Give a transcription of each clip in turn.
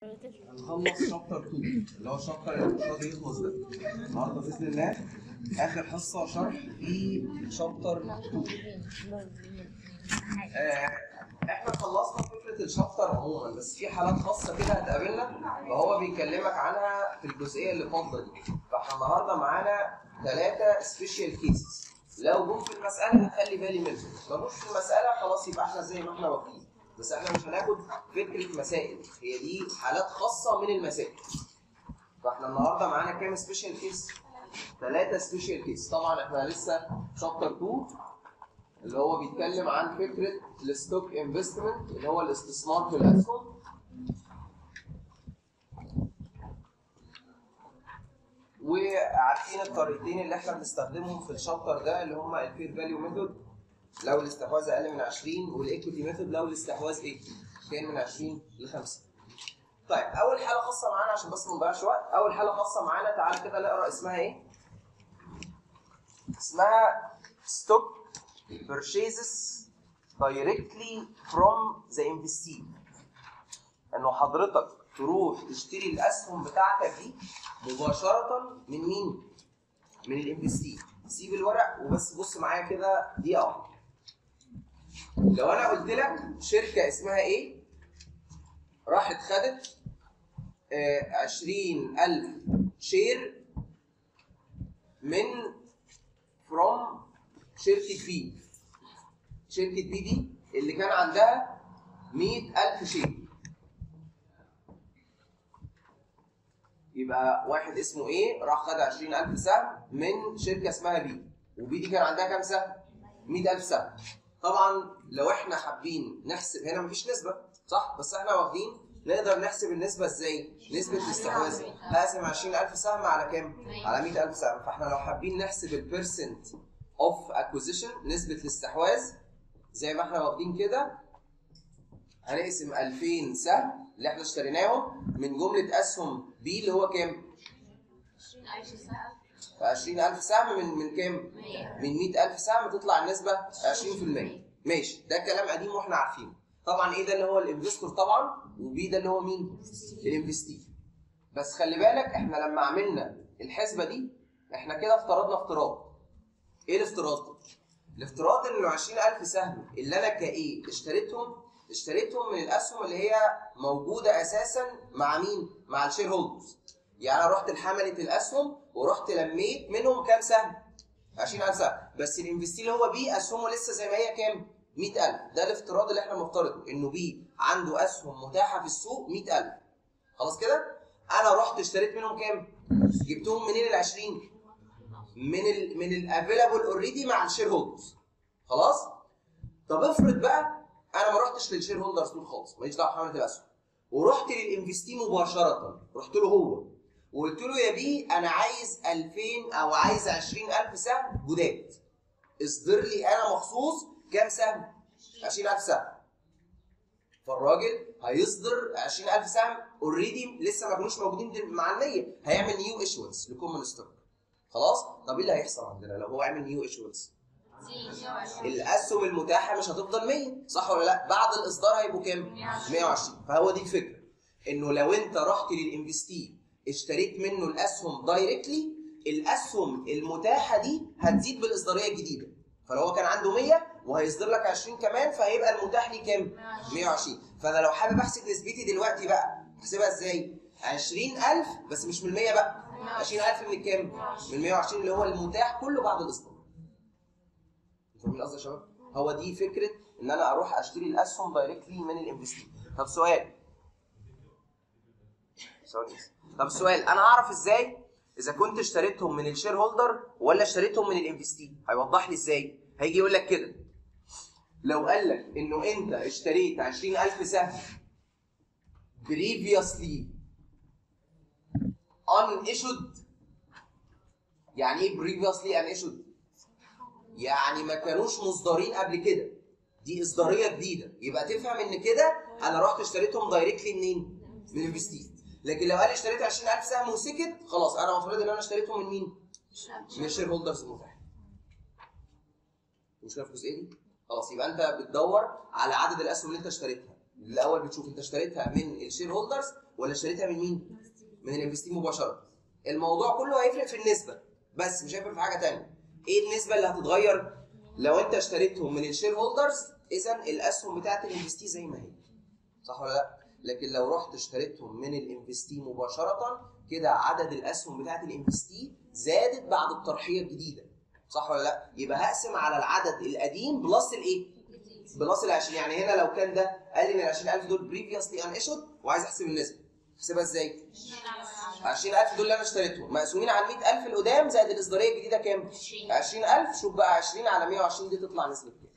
هنخلص شابتر 2 اللي هو الشابتر اللي مش راضي يخلص ده النهارده باذن الله اخر حصه شرح في شابتر 2 آه، احنا خلصنا فكره الشابتر عموما بس في حالات خاصه كده هتقابلنا فهو بيكلمك عنها في الجزئيه اللي فاضله دي فاحنا النهارده معانا ثلاثه سبيشال كيسز لو جم في المساله هخلي بالي منهم ما جوش في المساله خلاص يبقى احنا زي ما احنا واخدين بس احنا مش هناخد فكره مسائل هي دي حالات خاصه من المسائل فاحنا النهارده معانا كام سبيشال كيس؟ ثلاثه سبيشال كيس طبعا احنا لسه شابتر 2 اللي هو بيتكلم عن فكره الستوك انفستمنت اللي هو الاستثمار في الاسهم وعارفين الطريقتين اللي احنا بنستخدمهم في الشابتر ده اللي هم الفير فاليو ميثود لو الاستحواذ اقل من 20 والايكويتي ميثود لو الاستحواذ ايه؟ كان من 20 ل 5 طيب اول حاله خاصه معانا عشان بس ما نضيعش وقت اول حاله خاصه معانا تعالى كده نقرا اسمها ايه؟ اسمها ستوك purchases directly from the investee انه حضرتك تروح تشتري الاسهم بتاعتك دي مباشره من مين؟ من الانفستي سيب الورق وبس بص معايا كده دقيقه واحده لو انا قلت لك شركه اسمها ايه راحت خدت آه، 20000 شير من فروم شركه بي شركه بي دي اللي كان عندها 100000 شير يبقى واحد اسمه ايه راح خد 20000 سهم من شركه اسمها بي وبي دي كان عندها كام سهم 100000 سهم طبعا لو احنا حابين نحسب هنا مفيش نسبه صح بس احنا واخدين نقدر نحسب النسبه ازاي نسبه الاستحواذ هقسم 20000 سهم على كام على 100000 سهم فاحنا لو حابين نحسب البيرسنت اوف اكوزيشن نسبه الاستحواذ زي ما احنا واخدين كده هنقسم 2000 سهم اللي احنا اشتريناهم من جمله اسهم بي اللي هو كام 20000 سهم من من كام من 100000 سهم تطلع النسبه 20% ماشي ده كلام قديم واحنا عارفينه طبعا ايه ده اللي هو الانفستور طبعا وبي ده اللي هو مين الانفستي بس خلي بالك احنا لما عملنا الحسبه دي احنا كده افترضنا افتراض ايه الافتراض الافتراض ان ال 20000 سهم اللي انا كايه اشتريتهم اشتريتهم من الاسهم اللي هي موجوده اساسا مع مين مع الشير هولدرز يعني انا رحت لحمله الاسهم ورحت لميت منهم كام سهم 20000 سهم بس الانفستي اللي هو بي اسهمه لسه زي ما هي كام 100000 ده الافتراض اللي احنا بنفترضه انه بي عنده اسهم متاحه في السوق 100000 خلاص كده انا رحت اشتريت منهم كام جبتهم منين ال 20 من ال من الافيلابل اوريدي مع الشير هولدرز خلاص طب افرض بقى انا ما رحتش للشير هولدرز دول خالص ماليش دعوه بحمله الاسهم ورحت للانفستي مباشره رحت له هو وقلت له يا بي انا عايز 2000 او عايز 20000 سهم جداد اصدر لي انا مخصوص كام سهم 20000 سهم فالراجل هيصدر 20000 سهم اوريدي لسه ما كانوش موجودين دل- مع النيه هيعمل نيو ايشونس لكومن ستوك خلاص طب ايه اللي هيحصل عندنا لو هو عمل نيو ايشونس الاسهم المتاحه مش هتفضل 100 صح ولا لا بعد الاصدار هيبقوا كام 120 فهو دي الفكره انه لو انت رحت للانفستي اشتريت منه الاسهم دايركتلي الاسهم المتاحه دي هتزيد بالاصداريه الجديده فلو هو كان عنده 100 وهيصدر لك 20 كمان فهيبقى المتاح لي كام 120 فانا لو حابب احسب نسبتي دلوقتي بقى احسبها ازاي 20000 بس مش من ال 100 بقى 20000 من الكام من 120 اللي هو المتاح كله بعد الاصدار فاهمين قصدي يا شباب؟ هو دي فكره ان انا اروح اشتري الاسهم دايركتلي من الانفستي. طب سؤال ثواني بس. طب سؤال انا اعرف ازاي اذا كنت اشتريتهم من الشير هولدر ولا اشتريتهم من الانفستي؟ هيوضح لي ازاي؟ هيجي يقول لك كده لو قال لك انه انت اشتريت 20000 سهم previously unissued يعني ايه previously unissued؟ يعني ما كانوش مصدرين قبل كده دي اصداريه جديده يبقى تفهم ان كده انا رحت اشتريتهم دايركتلي منين؟ من انفستيت لكن لو قال لي اشتريت 20000 سهم وسكت خلاص انا مفروض ان انا اشتريتهم من مين؟ من الشير هولدرز المتاح المشكله في الجزئيه دي؟ خلاص يبقى انت بتدور على عدد الاسهم اللي انت اشتريتها الاول بتشوف انت اشتريتها من الشير هولدرز ولا اشتريتها من مين من الانفستي مباشره الموضوع كله هيفرق في النسبه بس مش هيفرق في حاجه ثانيه ايه النسبه اللي هتتغير لو انت اشتريتهم من الشير هولدرز اذا الاسهم بتاعت الانفستي زي ما هي صح ولا لا لكن لو رحت اشتريتهم من الانفستي مباشره كده عدد الاسهم بتاعت الانفستي زادت بعد الترحيه الجديده صح ولا لا يبقى هقسم على العدد القديم بلس الايه بلس ال 20 يعني هنا لو كان ده قال لي ان ال 20000 دول بريفيوسلي ان ايشود وعايز احسب النسبه احسبها ازاي 20000 دول اللي انا اشتريتهم مقسومين على 100000 القدام زائد الاصداريه الجديده كام 20000 شوف بقى 20 على 120 دي تطلع نسبه كام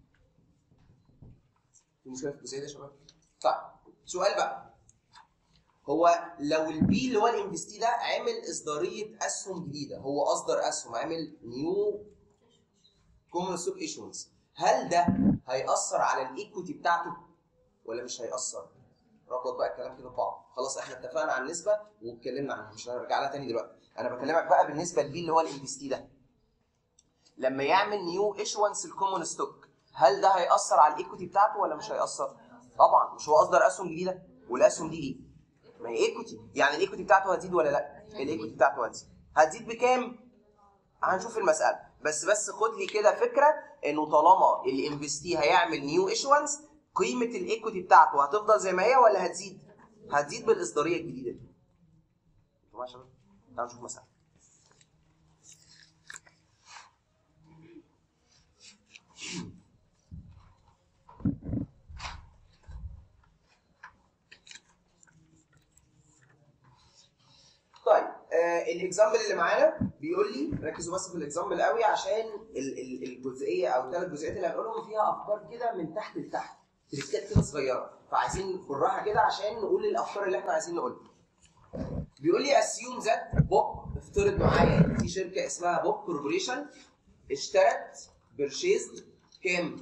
في مشكله في الجزئيه دي يا شباب طيب سؤال بقى هو لو البي اللي هو الانفستي ده عمل اصداريه اسهم جديده هو اصدر اسهم عمل نيو كومن ستوك ايشونز هل ده هيأثر على الايكوتي بتاعته ولا مش هيأثر؟ ربط بقى الكلام كده ببعض خلاص احنا اتفقنا على النسبه واتكلمنا عنها مش هنرجع لها تاني دلوقتي انا بكلمك بقى بالنسبه للبي اللي هو الانفستي ده لما يعمل نيو ايشونس الكومون ستوك هل ده هيأثر على الايكوتي بتاعته ولا مش هيأثر؟ طبعا مش هو اصدر اسهم جديده والاسهم دي ايه؟ ما هي ايكوتي يعني الايكوتي بتاعته هتزيد ولا لا؟ الايكوتي بتاعته هتزيد هتزيد بكام؟ هنشوف المساله بس بس خد لي كده فكره انه طالما الانفستي هيعمل نيو ايشونس قيمه الايكوتي بتاعته هتفضل زي ما هي ولا هتزيد؟ هتزيد بالاصداريه الجديده دي. تمام يا شباب؟ تعالوا نشوف مساله. طيب آه الاكزامبل اللي معانا بيقول لي ركزوا بس في الاكزامبل قوي عشان ال- ال- الجزئيه او الثلاث جزئيات اللي هنقولهم فيها افكار كده من تحت لتحت تريكات كده صغيره فعايزين بالراحه كده عشان نقول الافكار اللي احنا عايزين نقولها بيقول لي اسيوم ذات بوب افترض معايا في شركه اسمها بوب كوربوريشن اشترت بيرشيزد كام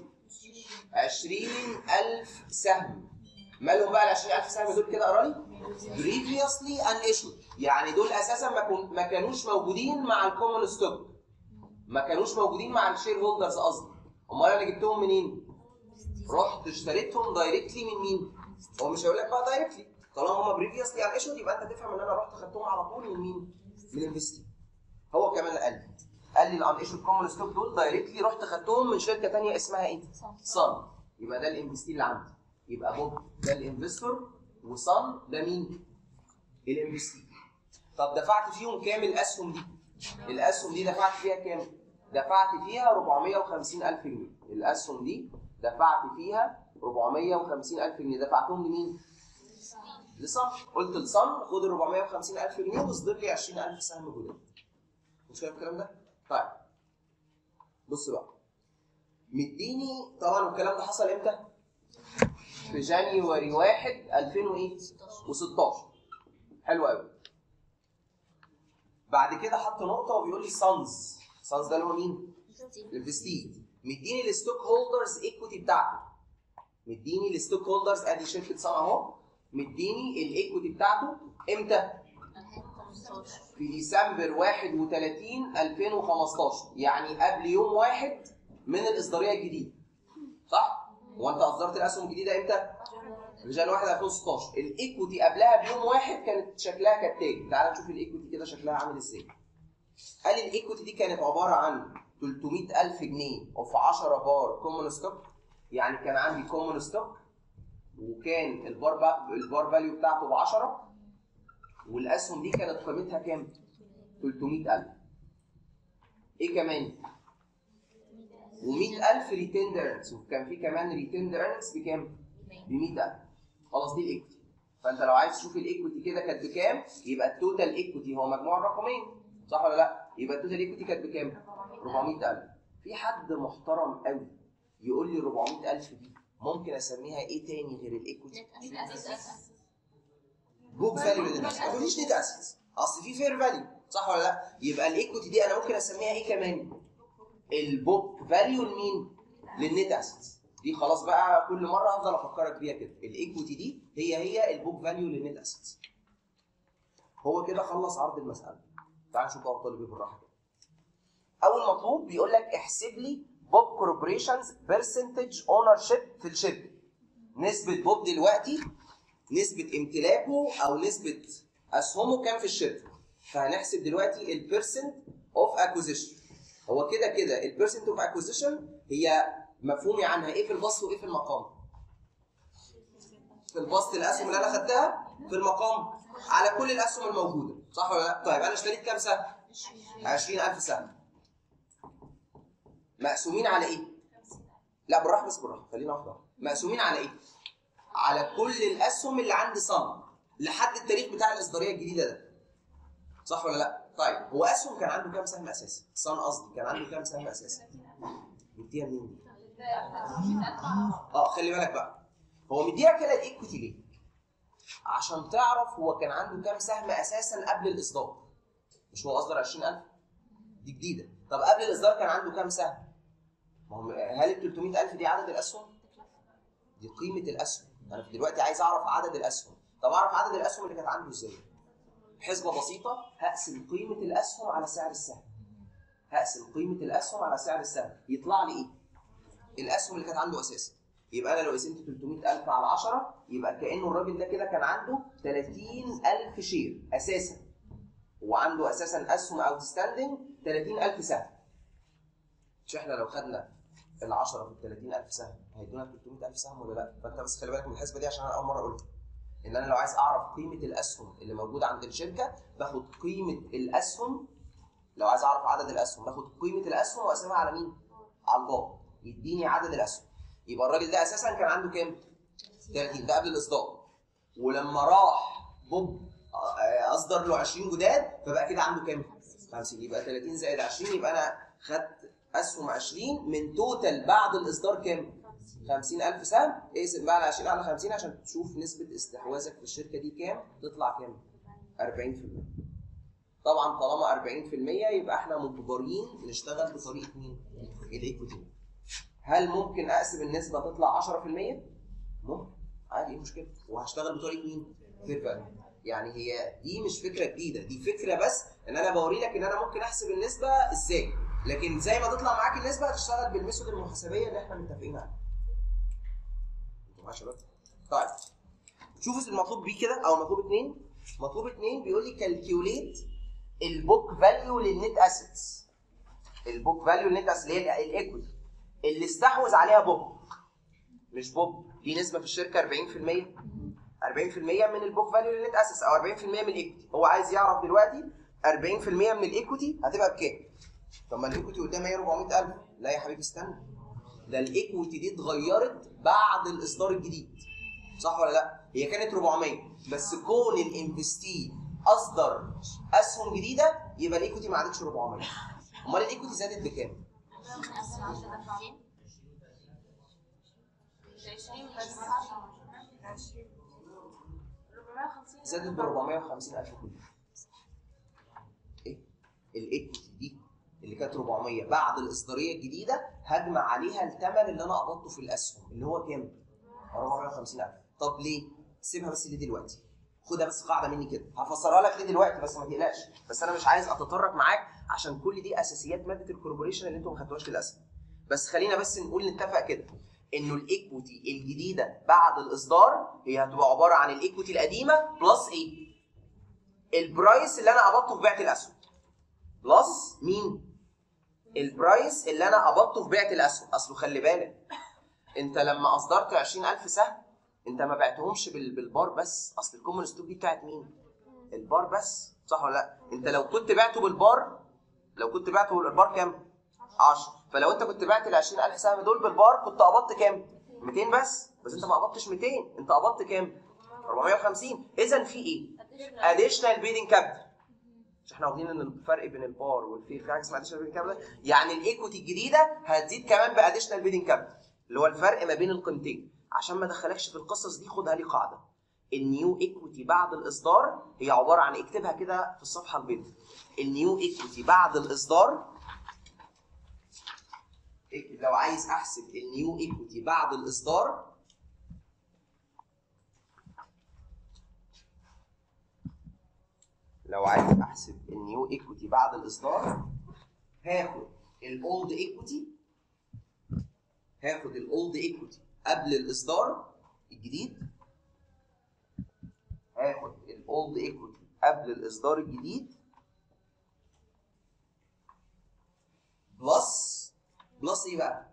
20000 سهم مالهم بقى ال 20000 سهم دول كده قرا لي previously unissued يعني دول اساسا ما, كن... ما كانوش موجودين مع الكومون ستوك ما كانوش موجودين مع الشير هولدرز قصدي امال انا جبتهم منين رحت اشتريتهم دايركتلي من مين هو مش هيقول لك بقى دايركتلي طالما هم بريفيوسلي unissued يبقى انت تفهم ان انا رحت خدتهم على طول من مين من انفستي هو كمان قال لي قال لي الان ايشود كومون ستوك دول دايركتلي رحت خدتهم من شركه ثانيه اسمها ايه صن يبقى ده الانفستي اللي عندي يبقى بوب ده الانفستور وصن ده مين الانفستي طب دفعت فيهم كام الاسهم دي الاسهم دي دفعت فيها كام دفعت فيها 450 الف جنيه الاسهم دي دفعت فيها 450 الف جنيه دفعتهم لمين لصن قلت لصن خد ال 450 الف جنيه واصدر لي 20000 سهم جداد مش فاهم الكلام ده طيب بص بقى مديني طبعا الكلام ده حصل امتى في جانيوري 1 2016 حلو قوي بعد كده حط نقطه وبيقول لي سانز سانز ده اللي هو مين الانفستيج مديني الستوك هولدرز ايكوتي بتاعته مديني الستوك هولدرز ادي شركه صنع اهو مديني الايكوتي بتاعته امتى في ديسمبر 31 2015 يعني قبل يوم واحد من الاصداريه الجديده صح؟ هو انت اصدرت الاسهم الجديده امتى؟ رجال 1 2016 الايكوتي قبلها بيوم واحد كانت شكلها كالتالي تعال نشوف الايكوتي كده شكلها عامل ازاي قال الايكوتي دي كانت عباره عن 300000 جنيه وفي 10 بار كومون ستوك يعني كان عندي كومون ستوك وكان البار با... البار فاليو بتاعته ب 10 والاسهم دي كانت قيمتها كام 300000 ايه كمان و100000 ريتيند ايرنز وكان في كمان ريتيند ايرنز بكام ب 100000 خلاص دي الايكوتي فانت لو عايز تشوف الايكوتي كده كانت بكام يبقى التوتال ايكوتي هو مجموع الرقمين صح ولا لا يبقى التوتال ايكوتي كانت بكام 400000 في حد محترم قوي يقول لي 400000 دي ممكن اسميها ايه تاني غير الايكوتي بوك فاليو للناس ما تقوليش نت اسيتس اصل في فير فاليو صح ولا لا يبقى الايكوتي دي انا ممكن اسميها ايه كمان البوك فاليو لمين للنت اسيتس دي خلاص بقى كل مره هفضل افكرك بيها كده الايكوتي دي هي هي البوك فاليو للنت اسيتس هو كده خلص عرض المساله تعال نشوف بقى طالب ايه بالراحه كده اول مطلوب بيقول لك احسب لي بوب كوربوريشنز برسنتج اونر شيب في الشركه نسبه بوب دلوقتي نسبه امتلاكه او نسبه اسهمه كام في الشركه فهنحسب دلوقتي البيرسنت اوف اكوزيشن هو كده كده البيرسنت اوف اكوزيشن هي مفهومي عنها ايه في البسط وايه في المقام في البسط الاسهم اللي انا خدتها في المقام على كل الاسهم الموجوده صح ولا لا طيب انا اشتريت كام سهم 20000 سهم مقسومين على ايه لا بالراحه بس بالراحه خلينا واحده واحدة. مقسومين على ايه على كل الاسهم اللي عند صن لحد التاريخ بتاع الاصداريه الجديده ده صح ولا لا طيب هو اسهم كان عنده كام سهم اساسي صن قصدي كان عنده كام سهم اساسي مديها مين دي اه خلي بالك بقى هو مديها كده الايكوتي ليه عشان تعرف هو كان عنده كام سهم اساسا قبل الاصدار مش هو اصدر 20000 دي جديده طب قبل الاصدار كان عنده كام سهم ما هو هل ال 300000 دي عدد الاسهم دي قيمه الاسهم انا دلوقتي عايز اعرف عدد الاسهم طب اعرف عدد الاسهم اللي كانت عنده ازاي حسبه بسيطه هقسم قيمه الاسهم على سعر السهم هقسم قيمه الاسهم على سعر السهم يطلع لي ايه الاسهم اللي كانت عنده اساسا يبقى انا لو قسمت 300000 على 10 يبقى كانه الراجل ده كده كان عنده 30000 شير اساسا وعنده اساسا اسهم اوت ستاندنج 30000 سهم مش احنا لو خدنا ال 10 في ال 30000 سهم هيدونا 300000 سهم ولا لا؟ فانت بس خلي بالك من الحسبه دي عشان انا اول مره اقولها. ان انا لو عايز اعرف قيمه الاسهم اللي موجوده عند الشركه باخد قيمه الاسهم لو عايز اعرف عدد الاسهم باخد قيمه الاسهم واقسمها على مين؟ على الباقي يديني عدد الاسهم. يبقى الراجل ده اساسا كان عنده كام؟ 30 ده قبل الاصدار. ولما راح بوب آه، اصدر له 20 جداد فبقى كده عنده كام؟ 50 يبقى 30 زائد 20 يبقى انا خدت اسهم 20 من توتال بعد الاصدار كام؟ 50000 سهم اقسم بقى على 20 على 50 عشان تشوف نسبه استحواذك في الشركه دي كام تطلع كام 40% طبعا طالما 40% يبقى احنا مجبرين نشتغل بطريقه مين الايكوتي هل ممكن اقسم النسبه تطلع 10% ممكن عادي ايه المشكله وهشتغل بطريقه مين فير فاليو يعني هي دي مش فكره جديده دي فكره بس ان انا بوري لك ان انا ممكن احسب النسبه ازاي لكن زي ما تطلع معاك النسبه هتشتغل بالميثود المحاسبيه اللي احنا متفقين عليها انتوا معايا يا شباب طيب شوفوا المطلوب بيه كده او مطلوب اثنين مطلوب اثنين بيقول لي كالكيوليت البوك فاليو للنت اسيتس البوك فاليو للنت اسيتس اللي هي الايكويتي اللي استحوذ عليها بوب مش بوب دي نسبه في الشركه 40% 40% من البوك فاليو للنت اسيتس او 40% من الايكويتي هو عايز يعرف دلوقتي 40% من الايكويتي هتبقى بكام طب ما الايكويتي قدامها هي 400000 لا يا حبيبي استنى ده الايكويتي دي اتغيرت بعد الاصدار الجديد صح ولا لا هي كانت 400 بس كون الانفستي اصدر اسهم جديده يبقى الايكويتي ما عادتش 400 امال الايكويتي زادت بكام زادت ب 450000 كله ايه الايكويتي دي اللي كانت 400 بعد الاصداريه الجديده هجمع عليها الثمن اللي انا قبضته في الاسهم اللي هو كام 450000 طب ليه سيبها بس ليه دلوقتي خدها بس قاعده مني كده هفسرها لك ليه دلوقتي بس ما تقلقش بس انا مش عايز اتطرق معاك عشان كل دي اساسيات ماده الكوربوريشن اللي انتوا ما خدتوهاش للاسف بس خلينا بس نقول نتفق كده انه الايكويتي الجديده بعد الاصدار هي هتبقى عباره عن الايكويتي القديمه بلس ايه البرايس اللي انا قبضته في بيعه الاسهم بلس مين البرايس اللي انا قبضته في بيعه الاسهم اصله خلي بالك انت لما اصدرت 20000 سهم انت ما بعتهمش بال- بالبار بس اصل الكومن ستوك دي بتاعت مين البار بس صح ولا لا انت لو كنت بعته بالبار لو كنت بعته بالبار كام 10 فلو انت كنت بعت ال 20000 سهم دول بالبار كنت قبضت كام 200 بس بس انت ما قبضتش 200 انت قبضت كام 450 اذا في ايه اديشنال بيدنج كابيتال مش احنا واخدين ان الفرق بين البار والفي في حاجه اسمها اديشنال بيدنج كابيتال يعني الايكويتي الجديده هتزيد كمان باديشنال بيدنج كابيتال اللي هو الفرق ما بين القيمتين عشان ما ادخلكش في القصص دي خدها لي قاعده النيو ايكويتي بعد الاصدار هي عباره عن اكتبها كده في الصفحه البيضاء النيو ايكويتي بعد الاصدار اكتب لو عايز احسب النيو ايكويتي بعد الاصدار لو عايز احسب النيو ايكويتي بعد الاصدار هاخد الاولد ايكويتي هاخد الاولد ايكويتي قبل الاصدار الجديد هاخد الاولد ايكويتي قبل الاصدار الجديد بلس بلس ايه بقى؟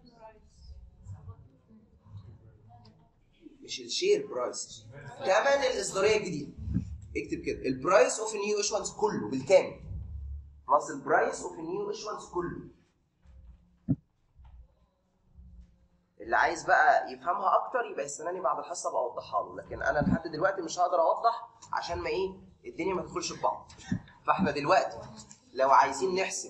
مش الشير برايس ثمن الاصداريه الجديده اكتب كده البرايس اوف نيو ايشوانس كله بالكامل بلس البرايس اوف نيو ايشوانس كله اللي عايز بقى يفهمها اكتر يبقى يستناني بعد الحصه ابقى اوضحها له لكن انا لحد دلوقتي مش هقدر اوضح عشان ما ايه الدنيا ما تدخلش في بعض فاحنا دلوقتي لو عايزين نحسب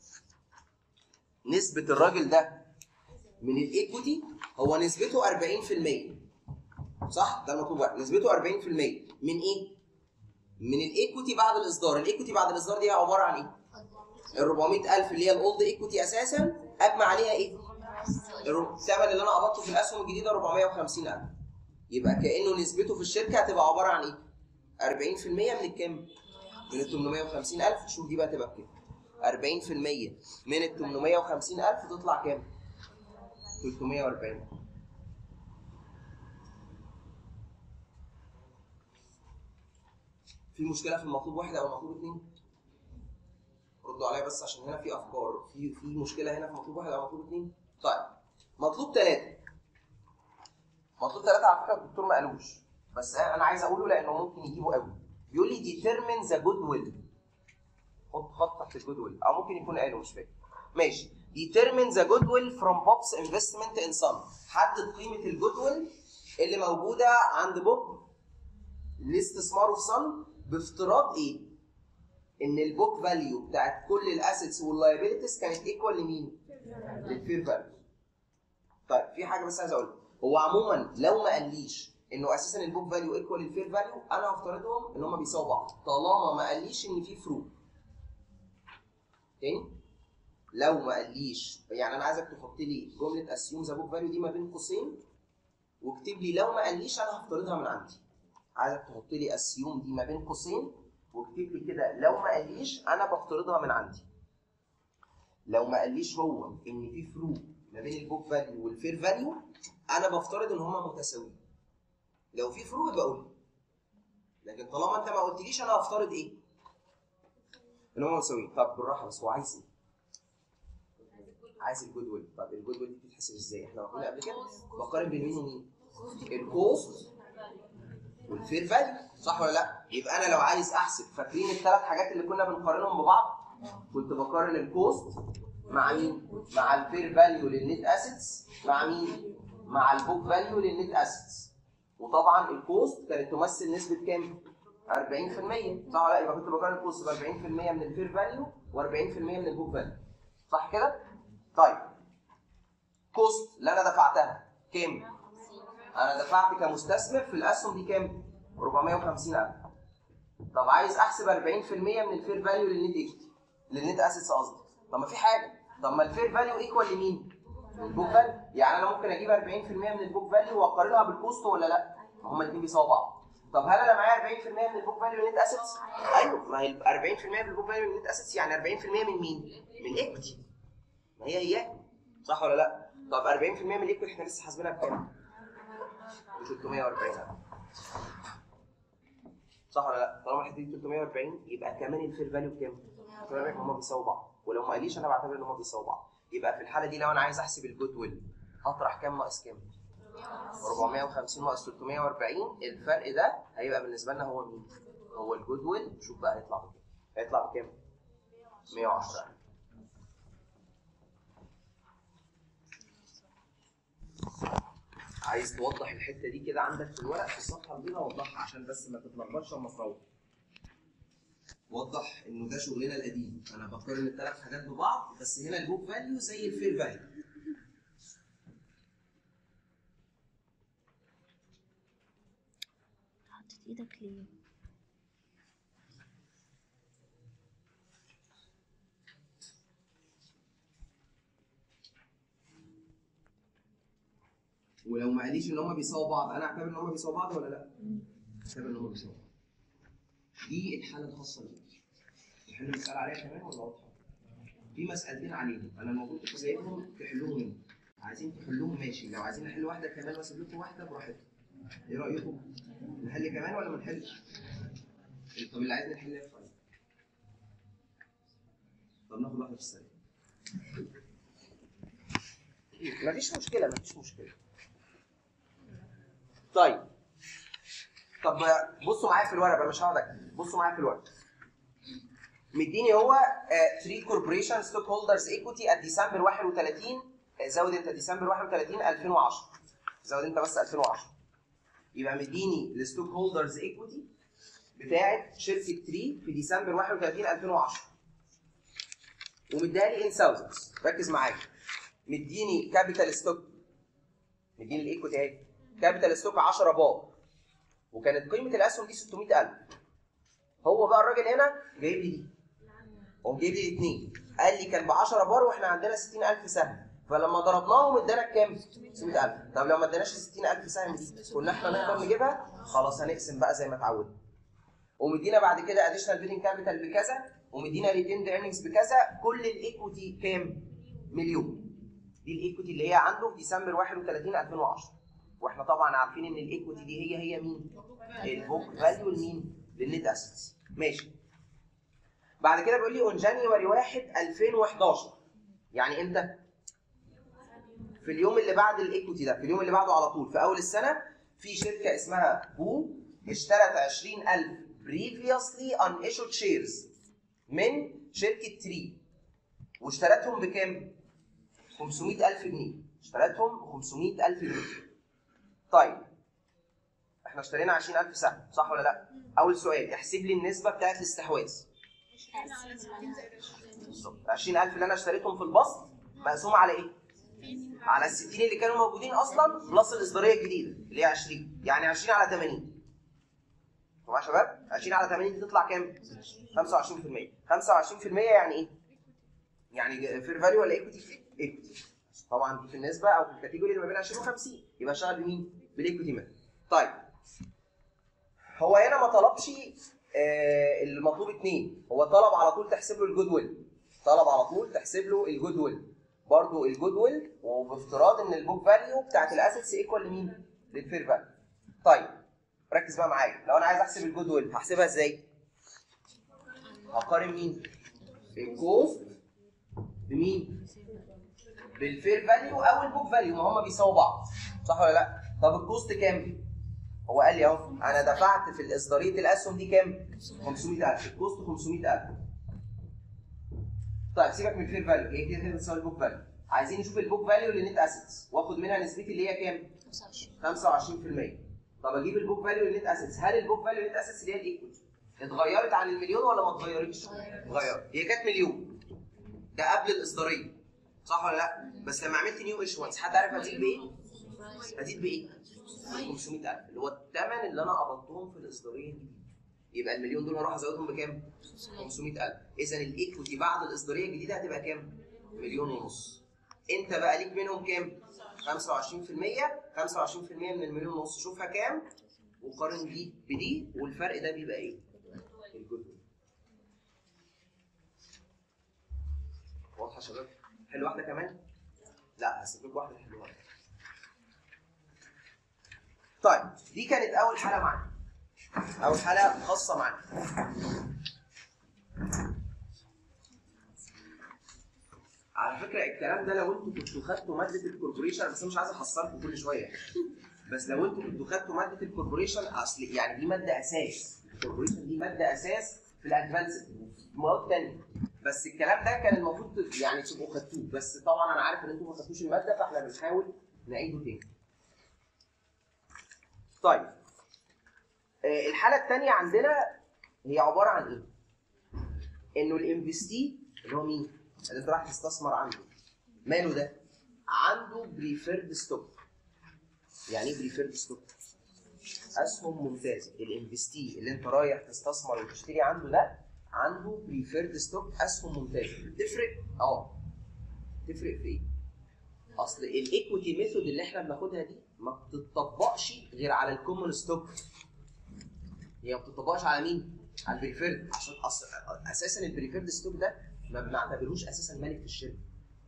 نسبة الراجل ده من الايكوتي هو نسبته 40% صح ده المطلوب بقى نسبته 40% من ايه؟ من الايكوتي بعد الاصدار الايكوتي بعد الاصدار دي عبارة عن ايه؟ ال 400000 اللي هي الاولد ايكوتي اساسا اجمع عليها ايه؟ الر- الثمن اللي انا قبضته في الاسهم الجديده 450000 يبقى كانه نسبته في الشركه هتبقى عباره عن ايه؟ 40% من الكام؟ من ال 850000 شوف دي بقى تبقى بكام؟ 40% من ال 850000 تطلع كام؟ 340 في مشكله في المطلوب واحد او المطلوب اثنين؟ ردوا عليا بس عشان هنا في افكار في في مشكله هنا في مطلوب واحد او مطلوب اثنين طيب مطلوب ثلاثه مطلوب ثلاثه على فكره الدكتور ما قالوش بس انا عايز اقوله لانه ممكن يجيبه قوي بيقول لي determine the goodwill حط خط تحت الجود او ممكن يكون قاله مش فاكر ماشي determine the goodwill from Bob's investment in Sun حدد قيمه الجودويل اللي موجوده عند بوب لاستثماره في صن بافتراض ايه؟ ان البوك فاليو بتاعت كل الاسيتس واللايبيلتيز كانت ايكوال لمين؟ للفير فاليو. طيب في حاجه بس عايز اقولها هو عموما لو ما قاليش انه اساسا البوك فاليو ايكوال للفير فاليو انا هفترضهم ان هم بيساووا بعض طالما ما قاليش ان في فروق. تاني لو ما قاليش يعني انا عايزك تحط لي جمله اسيوم ذا بوك فاليو دي ما بين قوسين واكتب لي لو ما قاليش انا هفترضها من عندي. عايزك تحط لي اسيوم دي ما بين قوسين واكتب لي كده لو ما قاليش انا بفترضها من عندي لو ما قاليش هو ان في فروق ما بين البوك فاليو والفير فاليو انا بفترض ان هما متساويين لو في فروق يبقى قول لي. لكن طالما انت ما قلتليش انا هفترض ايه ان هما متساويين طب بالراحه بس هو عايز ايه عايز الجود ويل طب الجود ويل دي بتتحسب ازاي احنا قلنا قبل كده بقارن بين مين ومين الكوست والفير فاليو صح ولا لا؟ يبقى انا لو عايز احسب فاكرين الثلاث حاجات اللي كنا بنقارنهم ببعض؟ كنت بقارن الكوست مع مين؟ مع الفير فاليو للنت اسيتس مع مين؟ مع البوك فاليو للنت اسيتس وطبعا الكوست كانت تمثل نسبه كام؟ 40% صح ولا لا؟ يبقى كنت بقارن الكوست ب 40% من الفير فاليو و40% من البوك فاليو صح كده؟ طيب كوست اللي انا دفعتها كام؟ انا دفعت كمستثمر في الاسهم دي كام 450000 طب عايز احسب 40% من الفير فاليو للنت ايكوتي للنت اسيتس قصدي طب ما في حاجه طب ما الفير فاليو ايكوال لمين البوك فاليو يعني انا ممكن اجيب 40% من البوك فاليو واقارنها بالكوست ولا لا ما هما الاثنين بيساووا بعض طب هل انا معايا 40% من البوك فاليو للنت اسيتس ايوه ما هي 40% من البوك فاليو للنت اسيتس يعني 40% من مين من ايكوتي ما هي هي صح ولا لا طب 40% من الايكوتي احنا لسه حاسبينها بكام ب 340 صح ولا لا؟ طالما الحته دي 340 يبقى كمان الفير فاليو بكام؟ 340 هم بيساووا بعض ولو ما قاليش انا بعتبر ان هم بيساووا بعض يبقى في الحاله دي لو انا عايز احسب الجود ويل هطرح كام ناقص كام؟ 450 ناقص 340 الفرق ده هيبقى بالنسبه لنا هو مين؟ هو الجود ويل شوف بقى هيطلع بكام؟ هيطلع بكام؟ 110 عايز توضح الحته دي كده عندك في الورق في الصفحه البيضاء وضحها عشان بس ما تتلخبطش لما تروح وضح انه ده شغلنا القديم انا بقارن الثلاث حاجات ببعض بس هنا البوك فاليو زي الفير فاليو حطيت ايدك ليه ولو ما قاليش ان هم بيساووا بعض انا اعتبر ان هم بيساووا بعض ولا لا؟ اعتبر ان هم بيساووا بعض دي الحاله الخاصه بيك نحل مسألة عليها كمان ولا واضحة؟ في مسألتين عليهم أنا المفروض تسيبهم تحلوهم هنا عايزين تحلوهم ماشي لو عايزين نحل واحدة كمان واسيب لكم واحدة براحتكم ايه رايكم؟ نحل كمان ولا ما نحلش؟ طب اللي عايز نحل يرفع طب ناخد واحده في السريع مفيش مشكله مفيش مشكله طيب طب بصوا معايا في الورقه بقى مش هقعد اكتب بصوا معايا في الورقه مديني هو 3 كوربريشن ستوك هولدرز ايكوتي ات ديسمبر 31 آه، زود انت ديسمبر 31 2010 زود انت بس 2010 يبقى مديني الستوك هولدرز ايكوتي بتاعت شركه 3 في ديسمبر 31 2010 ومديها لي ان ثاوزندز ركز معايا مديني كابيتال ستوك مديني الايكوتي اهي كابيتال ستوك 10 بار وكانت قيمه الاسهم دي 600000 هو بقى الراجل هنا جايب لي دي هو جايب لي الاثنين قال لي كان ب 10 بار واحنا عندنا 60000 سهم فلما ضربناهم ادانا كام؟ 600000 طب لو ما اداناش 60000 سهم دي كنا احنا نقدر نجيبها خلاص هنقسم بقى زي ما اتعودنا ومدينا بعد كده اديشنال بيدنج كابيتال بكذا ومدينا ريتيند ايرنينجز بكذا كل الايكوتي كام؟ مليون دي الايكوتي اللي هي عنده في ديسمبر 31 2010 واحنا طبعا عارفين ان الايكوتي دي هي هي مين؟ البوك فاليو لمين؟ للنت اسيتس ماشي بعد كده بيقول لي اون جانيوري 1 2011 يعني امتى؟ في اليوم اللي بعد الايكوتي ده في اليوم اللي بعده على طول في اول السنه في شركه اسمها بو اشترت 20000 previously unissued shares من شركه تري واشترتهم بكام؟ 500000 جنيه اشترتهم ب 500000 جنيه طيب احنا اشترينا 20000 سهم صح ولا لا؟ اول سؤال احسب لي النسبه بتاعت الاستحواذ بالظبط 20000 اللي انا اشتريتهم في البسط مقسومه على ايه؟ على ال 60 اللي كانوا موجودين اصلا بلس الاصداريه الجديده اللي هي 20 يعني 20 على 80 طبعا يا شباب 20 على 80 دي تطلع كام؟ 25% 25% يعني ايه؟ يعني فير فاليو ولا ايكوتي؟ ايكوتي طبعا دي في النسبه او في الكاتيجوري اللي ما بين 20 و 50 يبقى شغال بمين؟ بالايكوتي ميثود طيب هو هنا ما طلبش آه المطلوب اثنين هو طلب على طول تحسب له الجود ويل طلب على طول تحسب له الجود ويل برضه الجود ويل وبافتراض ان البوك فاليو بتاعت الاسيتس ايكوال لمين؟ للفير فاليو طيب ركز بقى معايا لو انا عايز احسب الجود ويل هحسبها ازاي؟ هقارن مين؟ الكوست بمين؟ بالفير فاليو او البوك فاليو ما هم بيساووا بعض صح ولا لا؟ طب الكوست كام؟ هو قال لي اهو انا دفعت في اصداريه الاسهم دي كام؟ 500000 الكوست 500000 طيب سيبك من الفير فاليو هي كده كده بتساوي البوك فاليو عايزين نشوف البوك فاليو للنت اسيتس واخد منها نسبتي اللي هي كام؟ 25% طب اجيب البوك فاليو للنت اسيتس هل البوك فاليو للنت اسيتس اللي هي الايكويتي اتغيرت عن المليون ولا ما اتغيرتش؟ اتغيرت هي كانت مليون ده قبل الاصداريه صح ولا لا؟ بس لما عملت نيو ايشوانس حد عارف هتزيد بايه؟ هتزيد بايه؟ 500000 اللي هو الثمن اللي انا قبضتهم في الاصداريه الجديده يبقى المليون دول هروح ازودهم بكام؟ 500000 اذا الايكوتي بعد الاصداريه الجديده هتبقى كام؟ مليون ونص انت بقى ليك منهم كام؟ 25% 25% من المليون ونص شوفها كام وقارن دي بدي والفرق ده بيبقى ايه؟ الجود واضحه يا شباب؟ حلو واحده كمان؟ لا هسيب لكم واحده حلوه طيب دي كانت اول حاله معانا اول حاله خاصه معانا على فكره الكلام ده لو انتوا كنتوا خدتوا ماده الكوربوريشن بس أنا مش عايز احصركم كل شويه بس لو انتوا كنتوا خدتوا ماده الكوربوريشن اصل يعني دي ماده اساس الكوربوريشن دي ماده اساس في الادفانس في مواد ثانيه بس الكلام ده كان المفروض يعني تبقوا خدتوه بس طبعا انا عارف ان انتوا ما خدتوش الماده فاحنا بنحاول نعيده تاني طيب آه، الحاله الثانيه عندنا هي عباره عن ايه؟ انه الانفستي اللي هو مين؟ اللي انت رايح تستثمر عنده ماله ده؟ عنده بريفيرد ستوك يعني ايه بريفيرد ستوك؟ اسهم ممتازه الانفستي اللي انت رايح تستثمر وتشتري عنده ده عنده بريفيرد ستوك اسهم ممتازه تفرق؟ اه تفرق في ايه؟ اصل الايكويتي ميثود اللي احنا بناخدها دي ما بتطبقش غير على الكومون ستوك هي ما بتطبقش على مين؟ على البريفيرد عشان أص... اساسا البريفيرد ستوك ده ما بنعتبروش اساسا مالك في الشركه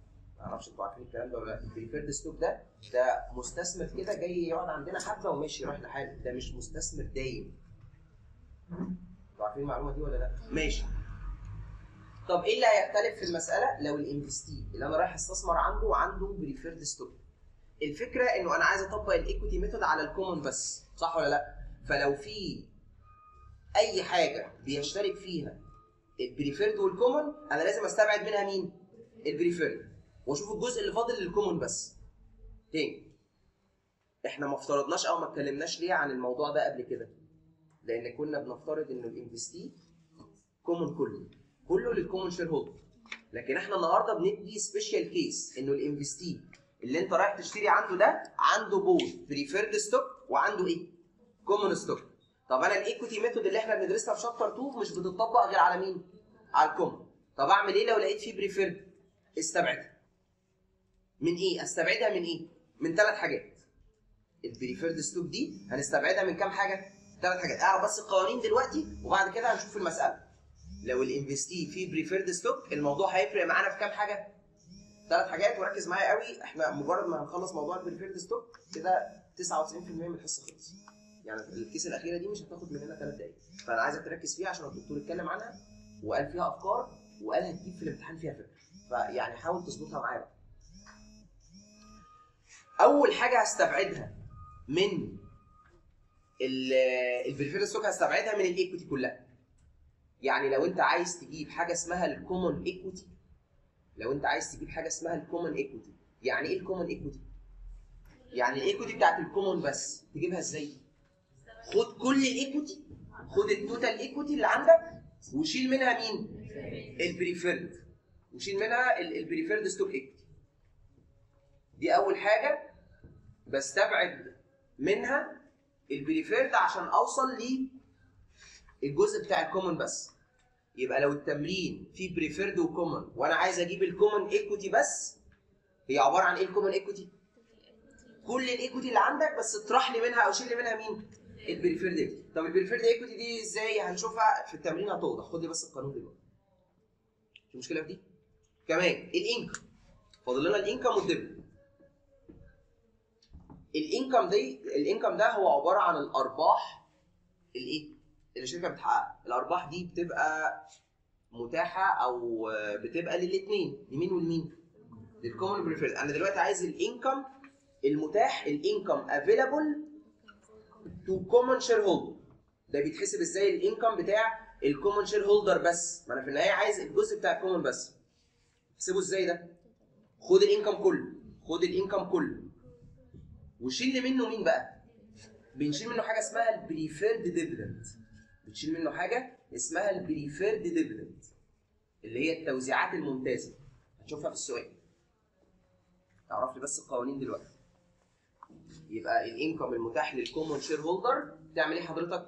معرفش انتوا عارفين الكلام ده ولا لا البريفيرد ستوك ده ده مستثمر كده جاي يقعد عندنا حبه وماشي يروح لحاله ده مش مستثمر دايم انتوا عارفين المعلومه دي ولا لا ماشي طب ايه اللي هيختلف في المساله لو الانفستي اللي انا رايح استثمر عنده عنده بريفيرد ستوك الفكره انه انا عايز اطبق الايكويتي ميثود على الكومن بس صح ولا لا فلو في اي حاجه بيشترك فيها البريفيرد والكومن انا لازم استبعد منها مين البريفيرد واشوف الجزء اللي فاضل للكومن بس تاني احنا ما افترضناش او ما اتكلمناش ليه عن الموضوع ده قبل كده لان كنا بنفترض انه الانفستي كومن كله كله للكومن شير هولدر لكن احنا النهارده بندي سبيشال كيس انه الانفستي اللي انت رايح تشتري عنده ده عنده بوث بريفيرد ستوك وعنده ايه؟ كومن ستوك طب انا الايكوتي ميثود اللي احنا بندرسها في شابتر 2 مش بتطبق غير على مين؟ على الكومن طب اعمل ايه لو لقيت فيه بريفيرد؟ استبعدها من ايه؟ استبعدها من ايه؟ من ثلاث حاجات البريفيرد ستوك دي هنستبعدها من كام حاجه؟ ثلاث حاجات اعرف بس القوانين دلوقتي وبعد كده هنشوف المساله لو الانفستي فيه بريفيرد ستوك الموضوع هيفرق معانا في كام حاجه؟ ثلاث حاجات وركز معايا قوي احنا مجرد ما هنخلص موضوع البريفيرد ستوك كده 99% من الحصه خلص يعني الكيس الاخيره دي مش هتاخد مننا ثلاث دقايق فانا عايزك تركز فيها عشان الدكتور اتكلم عنها وقال فيها افكار وقال هتجيب في الامتحان فيها فكره فيعني حاول تظبطها معايا بقى اول حاجه هستبعدها من البريفيرد ستوك هستبعدها من الايكوتي كلها يعني لو انت عايز تجيب حاجه اسمها الكومون ايكوتي لو انت عايز تجيب حاجه اسمها الكومون ايكوتي يعني ايه الكومون ايكوتي يعني الايكوتي بتاعت الكومون بس تجيبها ازاي خد كل الايكوتي خد التوتال ايكوتي اللي عندك وشيل منها مين البريفيرد وشيل منها البريفيرد ستوك ايكوتي دي اول حاجه بستبعد منها البريفيرد عشان اوصل للجزء بتاع الكومون بس يبقى لو التمرين فيه بريفيرد وكومن وانا عايز اجيب الكومن ايكوتي بس هي عباره عن ايه الكومن ايكوتي؟ كل الايكوتي اللي عندك بس اطرح لي منها او شيل لي منها مين؟ البريفيرد ايكوتي طب البريفيرد ايكوتي دي ازاي هنشوفها في التمرين هتوضح خد لي بس القانون دلوقتي في مشكله في دي؟ كمان الانكم فاضل لنا الانكم والديفيدند الانكم دي الانكم ده هو عباره عن الارباح الايه؟ اللي الشركه بتحققها الارباح دي بتبقى متاحه او بتبقى للاثنين لمين ولمين للكومن بريفيرد انا دلوقتي عايز الانكم المتاح الانكم افيلابل تو كومن شير هولدر ده بيتحسب ازاي الانكم بتاع الكومن شير هولدر بس ما انا في النهايه عايز الجزء بتاع الكومن بس احسبه ازاي ده خد الانكم كله خد الانكم كله وشيل منه مين بقى بنشيل منه حاجه اسمها البريفيرد ديفيدند بتشيل منه حاجه اسمها البريفيرد ديفيدند اللي هي التوزيعات الممتازه هتشوفها في السؤال تعرف لي بس القوانين دلوقتي يبقى الانكم المتاح للكومون شير هولدر تعمل ايه حضرتك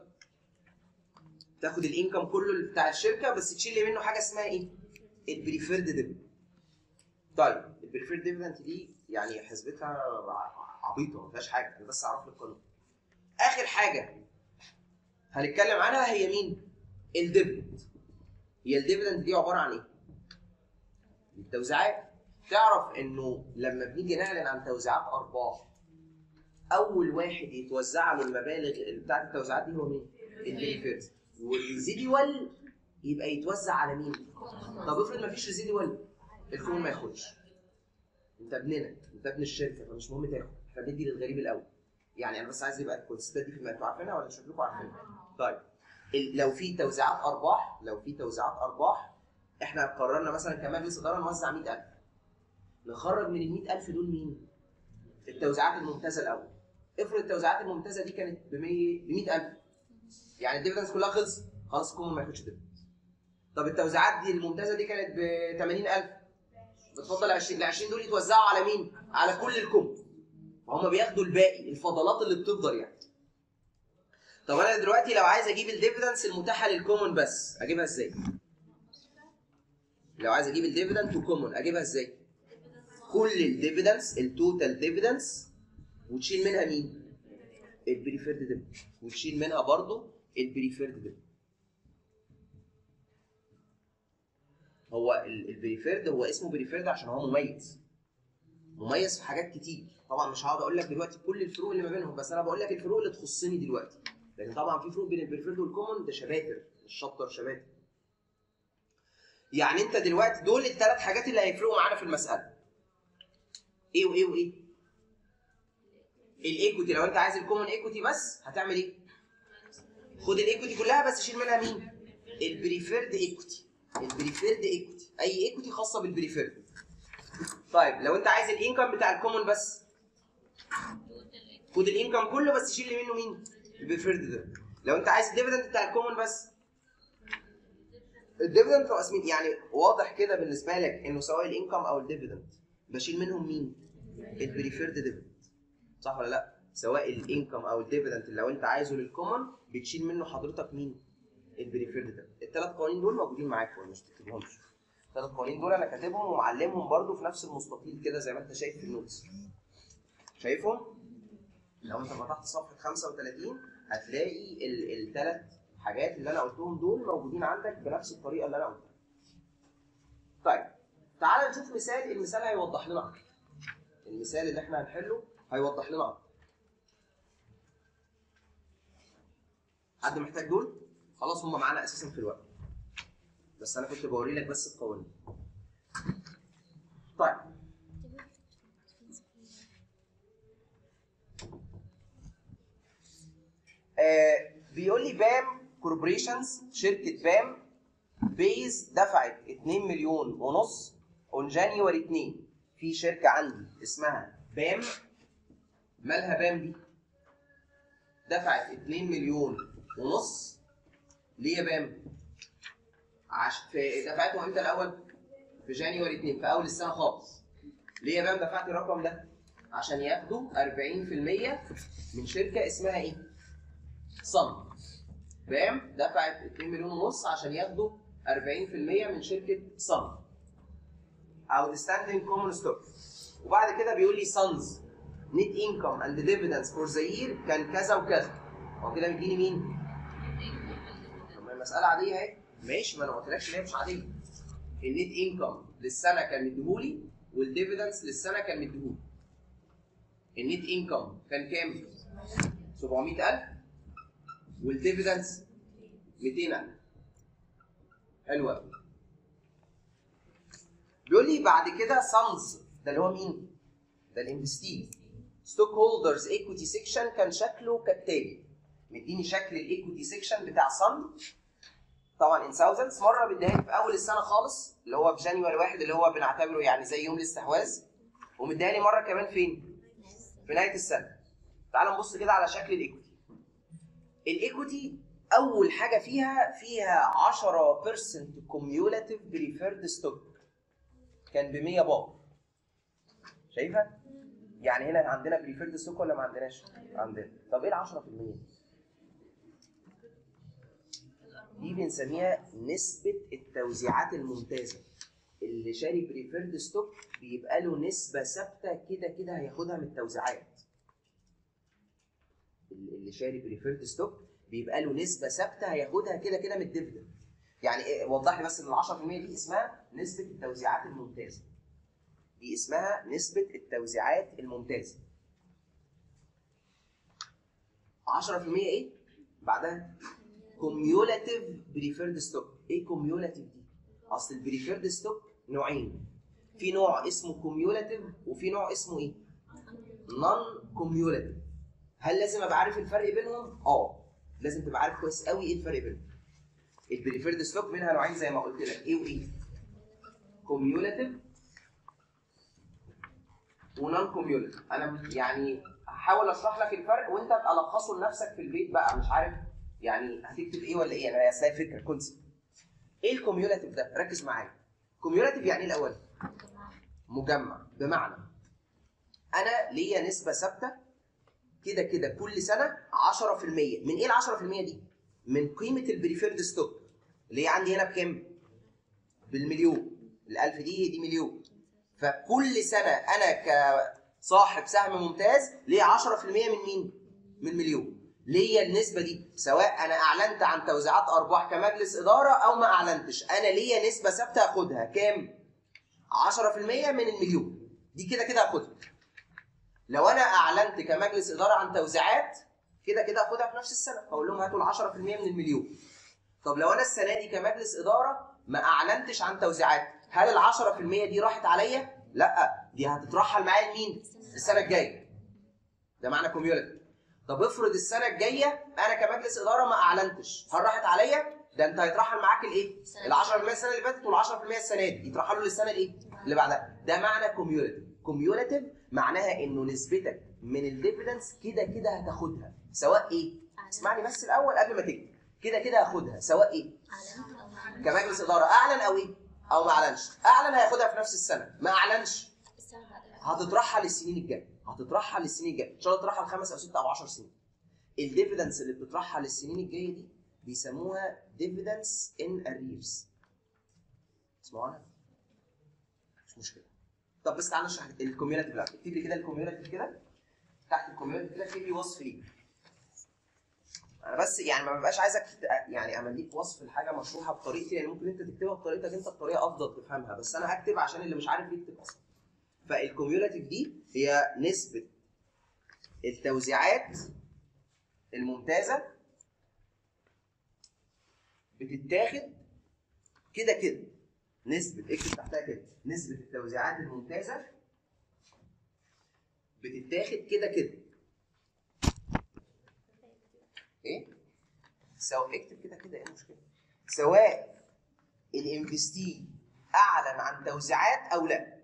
تاخد الانكم كله بتاع الشركه بس تشيل لي منه حاجه اسمها ايه البريفيرد ديفيدند طيب البريفيرد ديفيدند دي يعني حسبتها عبيطه ما فيهاش حاجه انا بس اعرف لك القانون اخر حاجه هنتكلم عنها هي مين؟ الديفيدند هي الديفيدند دي عباره عن ايه؟ التوزيعات تعرف انه لما بنيجي نعلن عن توزيعات ارباح اول واحد يتوزع له المبالغ بتاعت التوزيعات دي هو مين؟ البريفيرد والريزيديوال يبقى يتوزع على مين؟ طب افرض ما فيش ريزيديوال الكون ما ياخدش انت ابننا انت ابن الشركه فمش مهم تاخد احنا بندي للغريب الاول يعني انا بس عايز يبقى الكونسيستات دي في المادة عارفينها ولا شكلكم عارفينها؟ طيب لو في توزيعات ارباح لو في توزيعات ارباح احنا قررنا مثلا كمجلس اداره نوزع 100000 نخرج من ال 100000 دول مين؟ التوزيعات الممتازه الاول افرض التوزيعات الممتازه دي كانت ب 100 ب 100000 يعني الديفيدنس كلها خلص خلاص كومون ما ياخدش ديفيدنس طب التوزيعات دي الممتازه دي كانت ب 80000 بتفضل 20 ال 20 دول يتوزعوا على مين؟ على كل الكومون فهم بياخدوا الباقي الفضلات اللي بتفضل يعني طب انا دلوقتي لو عايز اجيب الديفيدنس المتاحه للكومون بس اجيبها ازاي لو عايز اجيب الديفيدنت وكومون اجيبها ازاي كل الديفيدنس التوتال ديفيدنس وتشيل منها مين البريفيرد ديفيدنت وتشيل منها برضو البريفيرد ديفيدنت هو البريفيرد هو اسمه بريفيرد عشان هو مميز مميز في حاجات كتير طبعا مش هقعد اقول لك دلوقتي كل الفروق اللي ما بينهم بس انا بقول لك الفروق اللي تخصني دلوقتي لكن طبعا في فروق بين البريفيرد والكومن ده شباتر الشابتر شباتر يعني انت دلوقتي دول الثلاث حاجات اللي هيفرقوا معانا في المساله ايه وايه وايه الايكوتي لو انت عايز الكومن ايكوتي بس هتعمل ايه خد الايكوتي كلها بس شيل منها مين البريفيرد ايكوتي البريفيرد ايكوتي اي ايكوتي خاصه بالبريفيرد طيب لو انت عايز الانكم بتاع الكومن بس خد الانكم كله بس شيل لي منه مين البريفيرد ده لو انت عايز الديفيدند بتاع الكومن بس الديفيدند تقسيم يعني واضح كده بالنسبه لك انه سواء الانكم او الديفيدند بشيل منهم مين البريفيرد ديفيدند صح ولا لا سواء الانكم او الديفيدند لو انت عايزه للكومن بتشيل منه حضرتك مين البريفيرد ده الثلاث قوانين دول موجودين معاك ولا مش تكتبهمش الثلاث قوانين دول انا كاتبهم ومعلمهم برضو في نفس المستطيل كده زي ما انت شايف في النوتس شايفهم لو انت فتحت صفحه 35 هتلاقي الثلاث حاجات اللي انا قلتهم دول موجودين عندك بنفس الطريقه اللي انا قلتها طيب تعال نشوف مثال المثال هيوضح لنا اكتر المثال اللي احنا هنحله هيوضح لنا اكتر حد محتاج دول خلاص هم معانا اساسا في الوقت بس انا كنت بوري لك بس القوانين طيب آه بيقول لي بام كوربريشنز شركه بام بيز دفعت 2 مليون ونص اون جانيوري 2 في شركه عندي اسمها بام مالها بام دي دفعت 2 مليون ونص ليه يا بام عش... في دفعتهم امتى الاول في جانيوري 2 في اول السنه خالص ليه يا بام دفعت الرقم ده عشان ياخدوا 40% من شركه اسمها ايه صن بام دفعت 2 مليون ونص عشان ياخدوا 40% من شركه صن outstanding common stock وبعد كده بيقول لي سانز نت انكم اند ديفيدنس فور ذا يير كان كذا وكذا هو كده مديني مين؟ طب ما المساله عاديه اهي ماشي ما انا ما قلتلكش ان هي مش عاديه النت انكم للسنه كان مديهولي والديفيدنس للسنه كان مديهولي النت انكم كان كام؟ 700000 والديفيدنس 200000 حلو قوي بيقول لي بعد كده سانز ده اللي هو مين؟ ده الانفستيج ستوك هولدرز ايكويتي سيكشن كان شكله كالتالي مديني شكل الايكويتي سيكشن بتاع سن طبعا ان ثاوزندز مره مديها في اول السنه خالص اللي هو في جانيوري واحد اللي هو بنعتبره يعني زي يوم الاستحواذ ومديها لي مره كمان فين؟ في نهايه السنه تعال نبص كده على شكل الايكويتي الايكويتي اول حاجه فيها فيها 10% كوميولاتيف بريفيرد ستوك كان ب 100 بار شايفها؟ يعني هنا عندنا بريفيرد ستوك ولا ما عندناش؟ عندنا طب ايه ال 10%؟ دي بنسميها نسبة التوزيعات الممتازة اللي شاري بريفيرد ستوك بيبقى له نسبة ثابتة كده كده هياخدها من التوزيعات اللي شاري بريفيرد ستوك بيبقى له نسبة ثابتة هياخدها كده كده من الديفيدند يعني إيه وضح لي بس ان ال 10% دي اسمها نسبة التوزيعات الممتازة دي اسمها نسبة التوزيعات الممتازة 10% ايه؟ بعدها كوميولاتيف بريفيرد ستوك ايه كوميولاتيف دي؟ اصل البريفيرد ستوك نوعين في نوع اسمه كوميولاتيف وفي نوع اسمه ايه؟ نون كوميولاتيف هل لازم ابقى عارف الفرق بينهم؟ اه لازم تبقى عارف كويس قوي ايه الفرق بينهم البريفيرد ستوك منها نوعين زي ما قلت لك ايه وايه؟ كوميولاتيف ونون كوميولاتيف انا يعني هحاول اشرح لك الفرق وانت ابقى لخصه لنفسك في البيت بقى مش عارف يعني هتكتب ايه ولا ايه انا اصل فكره كونسيبت ايه الكوميولاتيف ده ركز معايا كوميولاتيف يعني ايه الاول مجمع بمعنى انا ليا نسبه ثابته كده كده كل سنه 10% من ايه ال 10% دي من قيمه البريفيرد ستوك اللي هي عندي هنا بكام بالمليون ال1000 دي دي مليون فكل سنه انا كصاحب سهم ممتاز ليا 10% من مين من مليون ليا النسبه دي سواء انا اعلنت عن توزيعات ارباح كمجلس اداره او ما اعلنتش انا ليا نسبه ثابته اخدها كام 10% من المليون دي كده كده هاخدها لو انا اعلنت كمجلس اداره عن توزيعات كده كده هاخدها في نفس السنه هقول لهم هاتوا ال 10% من المليون طب لو انا السنه دي كمجلس اداره ما اعلنتش عن توزيعات هل ال 10% دي راحت عليا؟ لا دي هتترحل معايا لمين؟ السنه الجايه ده معنى كوميوليتيف طب افرض السنه الجايه انا كمجلس اداره ما اعلنتش هل راحت عليا؟ ده انت هيترحل معاك الايه؟ ال 10% السنه اللي فاتت وال 10% السنه دي يترحلوا للسنه الايه؟ اللي بعدها ده معنى كوميوليتيف كوميوليتيف معناها انه نسبتك من الديفيدنس كده كده هتاخدها سواء ايه؟ اسمعني بس الاول قبل ما تكتب كده كده هاخدها سواء ايه؟ كمجلس اداره اعلن او ايه؟ او ما اعلنش اعلن هياخدها في نفس السنه ما اعلنش هتترحل للسنين الجايه هتترحل للسنين الجايه ان شاء الله تترحل خمس او ست او 10 سنين الديفيدنس اللي بتترحل للسنين الجايه دي بيسموها ديفيدنس ان اريرز اسمعوها مش مشكله طب بس تعالى نشرح الكوميونتي بقى اكتب لي كده الكوميونتي كده تحت الكوميونتي كده اكتب لي وصف ليه انا بس يعني ما ببقاش عايزك تت- يعني امليك وصف الحاجه مشروحه بطريقتي يعني ممكن انت تكتبها بطريقتك انت بطريقه افضل تفهمها بس انا هكتب عشان اللي مش عارف يكتب اصلا فالكوميولاتيف دي هي نسبه التوزيعات الممتازه بتتاخد كده كده نسبه اكتب تحتها كده نسبه التوزيعات الممتازه بتتاخد كده كده ايه سواء اكتب كده كده ايه المشكله سواء الانفستي اعلن عن توزيعات او لا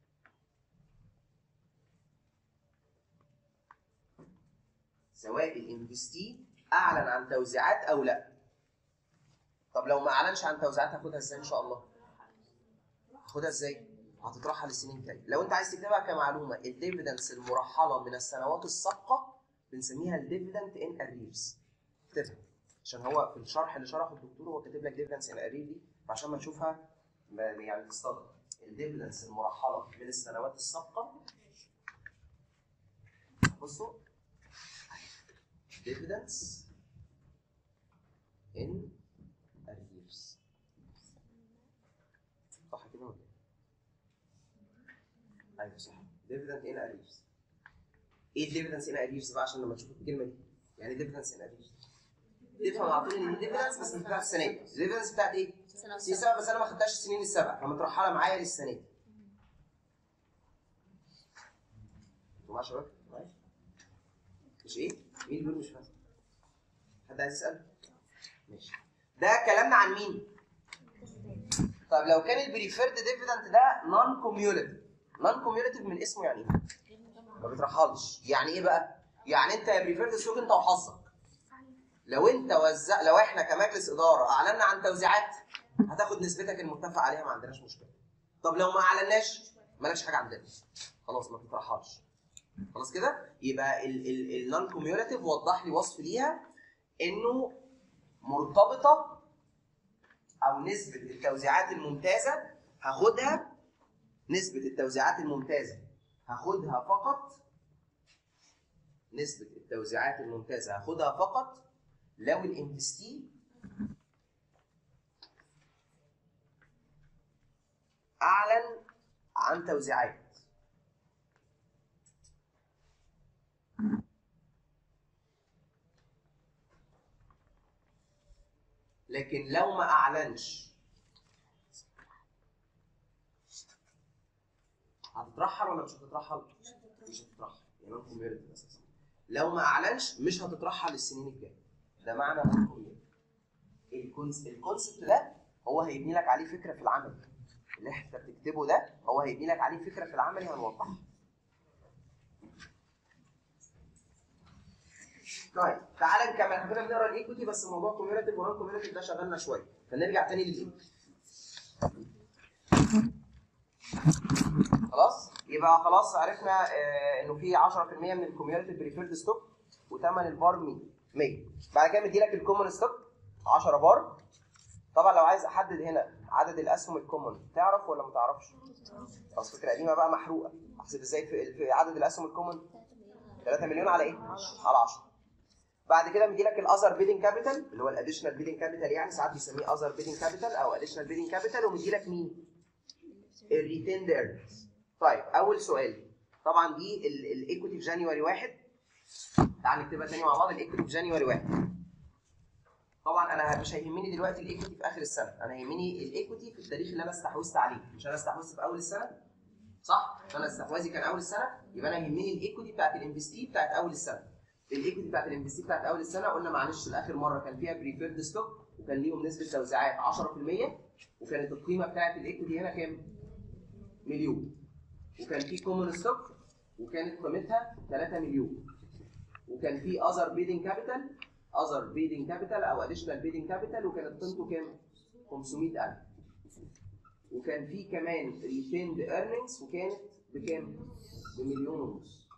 سواء الانفستي اعلن عن توزيعات او لا طب لو ما اعلنش عن توزيعات هاخدها ازاي ان شاء الله هاخدها ازاي هتترحل السنين الجايه لو انت عايز تكتبها كمعلومه الديفيدنس المرحله من السنوات السابقه بنسميها الديفيدنت ان اريرز اكتبها عشان هو في الشرح اللي شرحه الدكتور هو كاتب لك ديفيدنس ان ارير دي فعشان ما نشوفها ما- يعني تصطدم الديفيدنس المرحله من السنوات السابقه بصوا ديفيدنس ان اريرز صح كده ولا إيه؟ ايوه صح ديفيدنت ان اريرز ايه الديفيدنس ان اريرز بقى عشان لما تشوف الكلمه دي يعني ديفيدنس ان اريرز تفهم على طول ان دي ديفيدنس بس مش بتاعت السنه دي الديفيدنس بتاعت ايه؟ سنين سبع بس انا ما خدتهاش السنين السبع فمترحله معايا للسنه دي انتوا معايا يا شباب؟ معايا؟ مش ايه؟ مين بيقول مش فاهم؟ حد عايز يسأل؟ ماشي ده كلامنا عن مين؟ طب لو كان البريفيرد ديفيدنت ده نون كوميوليتيف نون كوميوليتيف من اسمه يعني ايه؟ ما بيترحلش يعني ايه بقى؟ يعني انت يا بريفيرد سوق انت وحظك لو انت وزع لو احنا كمجلس اداره اعلنا عن توزيعات هتاخد نسبتك المتفق عليها ما عندناش مشكله طب لو ما اعلناش مالكش حاجه عندنا خلاص ما بتترحلش خلاص كده يبقى النون كوميوليتيف وضح لي وصف ليها انه مرتبطه او نسبه التوزيعات الممتازه هاخدها نسبه التوزيعات الممتازه هاخدها فقط نسبه التوزيعات الممتازه هاخدها فقط لو الانفستي اعلن عن توزيعات لكن لو ما اعلنش هتترحل ولا مش هتترحل؟ مش هتترحل يعني نون كوميونتي اساسا لو ما اعلنش مش هتترحل السنين الجايه ده معنى نون كوميونتي الكونسبت ده هو هيبني لك عليه فكره في العمل اللي انت بتكتبه ده هو هيبني لك عليه فكره في العمل هنوضحها طيب تعالى نكمل احنا كنا بنقرا الايكوتي بس موضوع كوميونتيف ونون كوميونتيف ده شغلنا شويه فنرجع تاني للايكوتي خلاص يبقى خلاص عرفنا آه انه في 10% من الكوميونتي بريفيرد ستوك وثمن البار 100 100 بعد كده مدي لك الكومون ستوك 10 بار طبعا لو عايز احدد هنا عدد الاسهم الكومون تعرف ولا ما تعرفش؟ خلاص فكره قديمه بقى محروقه احسب ازاي في في عدد الاسهم الكومون 3 مليون على ايه؟ على 10 بعد كده مدي لك الاذر بيدنج كابيتال اللي هو الاديشنال بيدنج كابيتال يعني ساعات بيسميه اذر بيدنج كابيتال او اديشنال بيدنج كابيتال ومدي لك مين؟ الريتيند ايرنز طيب اول سؤال طبعا دي الايكوتي في جانيوري واحد تعال نكتبها تاني مع بعض الايكوتي في جانيوري واحد طبعا انا مش هيهمني دلوقتي الايكوتي في اخر السنه انا يهمني الايكوتي في التاريخ اللي انا استحوذت عليه مش انا استحوذت في اول السنه صح فانا استحواذي كان اول السنه يبقى انا يهمني الايكوتي بتاعت الانفستي بتاعت اول السنه الايكوتي بتاعت الانفستي بتاعت اول السنه قلنا معلش الاخر مره كان فيها بريفيرد ستوك وكان ليهم نسبه توزيعات 10% وكانت القيمه بتاعت الايكوتي هنا كام؟ مليون وكان في كومون ستوك وكانت قيمتها 3 مليون وكان في اذر بيدنج كابيتال اذر بيدنج كابيتال او اديشنال بيدنج كابيتال وكانت قيمته كام؟ 500000 وكان في كمان ريتيند ايرنينجز وكانت بكام؟ بمليون ونص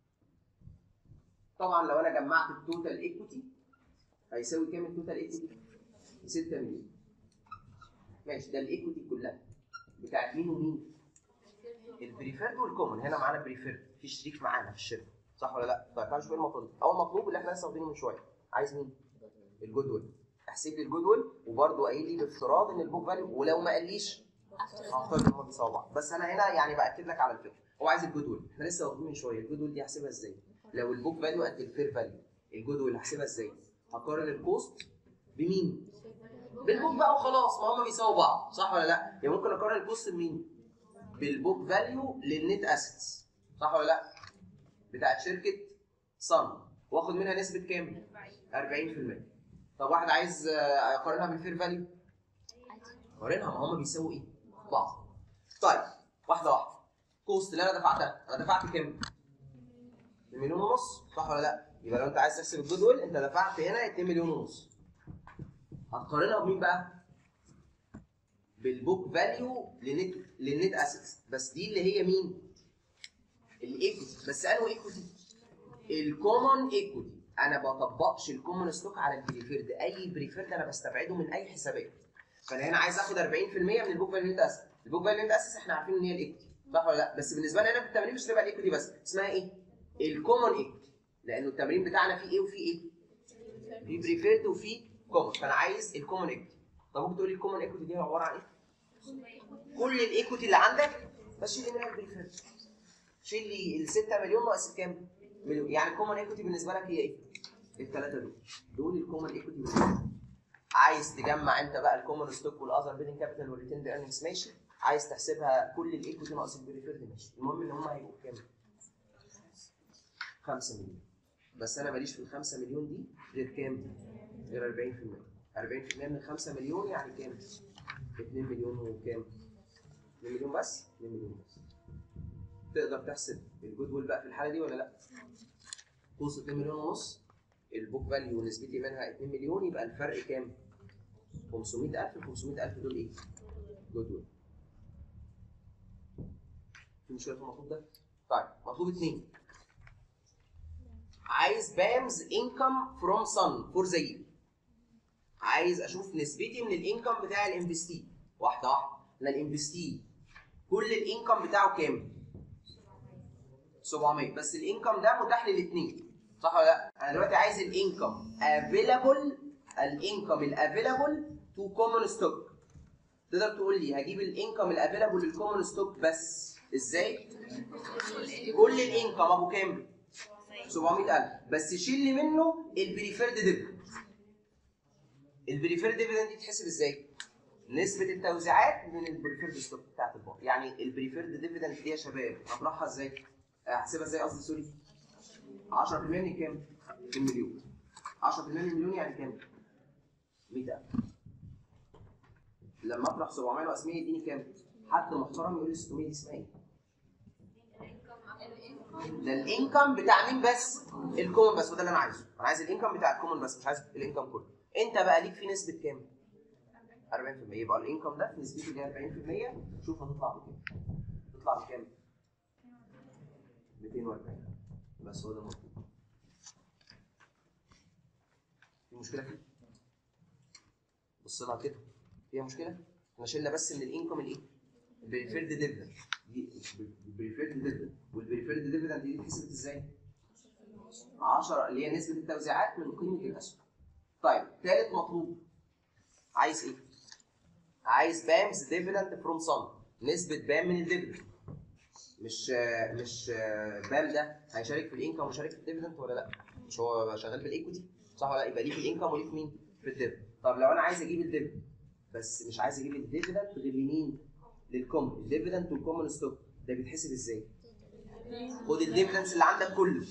طبعا لو انا جمعت التوتال ايكوتي هيساوي كام التوتال ايكوتي؟ 6 مليون ماشي ده الايكوتي كلها بتاعت مين ومين؟ البريفيرد والكومن هنا معانا بريفيرد في شريك معانا في الشركه صح ولا لا؟ طيب تعالوا نشوف ايه المطلوب اول مطلوب اللي احنا لسه واخدينه من شويه عايز مين؟ الجود ويل احسب لي الجود ويل وبرده قايل لي بافتراض ان البوك فاليو ولو ما قاليش هختار ان هم بيساووا بعض بس انا هنا يعني باكد لك على الفكره هو عايز الجود ويل احنا لسه واخدين من شويه الجود ويل دي هحسبها ازاي؟ لو البوك فاليو قد الفير فاليو الجود ويل هحسبها ازاي؟ هقارن الكوست بمين؟ بالبوك بقى وخلاص ما هم بيساووا بعض صح ولا لا؟ يعني ممكن اقارن الكوست بمين؟ بالبوك فاليو للنت اسيتس صح ولا لا؟ بتاعت شركه صن واخد منها نسبه كام؟ 40% طب واحد عايز اقارنها بالفير فاليو قارنها ما هم بيساووا ايه؟ بعض طيب واحده واحده كوست اللي انا دفعتها انا دفعت كام؟ مليون ونص صح ولا لا؟ يبقى لو انت عايز تحسب الجود ويل انت دفعت هنا 2 مليون ونص هتقارنها بمين بقى؟ بالبوك فاليو للنت للنت اسيتس بس دي اللي هي مين؟ الايكوتي بس انه ايكوتي؟ الكومون ايكوتي انا ما بطبقش الكومون ستوك على البريفيرد اي بريفيرد انا بستبعده من اي حسابات فانا هنا عايز اخد 40% من البوك فاليو نت اسيتس البوك فاليو نت اسيتس احنا عارفين ان هي الايكوتي صح ولا لا؟ بس بالنسبه لنا هنا في التمرين مش هتبقى الايكوتي بس اسمها ايه؟ الكومون ايكوتي لانه التمرين بتاعنا فيه ايه وفيه ايه؟ في بريفيرد وفي كومون فانا عايز الكومون ايكوتي طب ممكن تقول لي الكومون ايكوتي دي عباره عن ايه؟ كل الايكوتي اللي عندك بس شيل منها البريفيرد شيل لي ال 6 مليون ناقص كام؟ مليون يعني الكومون ايكوتي بالنسبه لك هي ايه؟ الثلاثه دول دول الكومون ايكوتي عايز تجمع انت بقى الكومون ستوك والاذر بيدنج كابيتال والريتيند ايرنينجز ماشي عايز تحسبها كل الايكوتي ناقص البريفيرد ماشي المهم ان هم هيبقوا كام؟ 5 مليون بس انا ماليش في ال 5 مليون دي غير كام؟ غير 40% 40% من 5 مليون يعني كام؟ 2 مليون وكام؟ 2 مليون بس؟ 2 مليون بس تقدر تحسب الجود ويل بقى في الحاله دي ولا لا؟ توصل 2 مليون ونص البوك فاليو نسبتي منها 2 مليون يبقى الفرق كام؟ 500000 ال 500000 دول ايه؟ جود ويل في مشكله في المطلوب ده؟ طيب مطلوب اثنين عايز بامز انكم فروم سن فور ذا عايز اشوف نسبتي من الانكم بتاع الانفستي واحده واحده انا الانفستي كل الانكم بتاعه كام 700 بس الانكم ده متاح للاثنين صح ولا لا انا دلوقتي عايز الانكم افيلابل الانكم الافيلابل تو كومن ستوك تقدر تقول لي هجيب الانكم الافيلابل للكومن ستوك بس ازاي كل الانكم ابو كام 700000 بس شيل لي منه البريفيرد ديفيدند البريفيرد ديفيدند دي تحسب ازاي نسبة التوزيعات من البريفيرد ستوك بتاعت الباقي يعني البريفيرد ديفيدند دي يا شباب اطرحها ازاي احسبها ازاي قصدي سوري 10% من كام من مليون 10% من المليون يعني كام 100000 لما اطرح 700 ناقص 100 يديني كام حد محترم يقول لي 600 دي اسمها ايه ده الانكم بتاع مين بس؟ الكومن بس وده اللي انا عايزه، انا عايز الانكم بتاع الكومن بس مش عايز الانكم كله. انت بقى ليك في نسبه كام؟ 40% يبقى الانكم ده في نسبته اللي هي 40% شوف هتطلع بكام؟ تطلع بكام؟ 240 بس هو ده المطلوب. في مشكله فيه؟ بص لها كده فيها مشكله؟ احنا شلنا بس من الانكم الايه؟ البريفيرد ديفيدند دي البريفيرد ديفيدند والبريفيرد ديفيدند دي اتحسبت ازاي؟ 10 اللي هي نسبه التوزيعات من قيمه الاسهم. طيب ثالث مطلوب عايز ايه؟ عايز بامز ديفيدند فروم صن نسبه بام من الديفيدند مش مش بال ده هيشارك في الانكم ويشارك في الديفيدند ولا لا؟ مش هو شغال في الايكوتي صح ولا لا؟ يبقى ليه في الانكم وليه في مين؟ في الديفيدند طب لو انا عايز اجيب الديفيدند بس مش عايز اجيب الديفيدند غير لمين؟ للكومن الديفيدند والكومن ستوك ده بيتحسب ازاي؟ خد الديفيدنس اللي عندك كله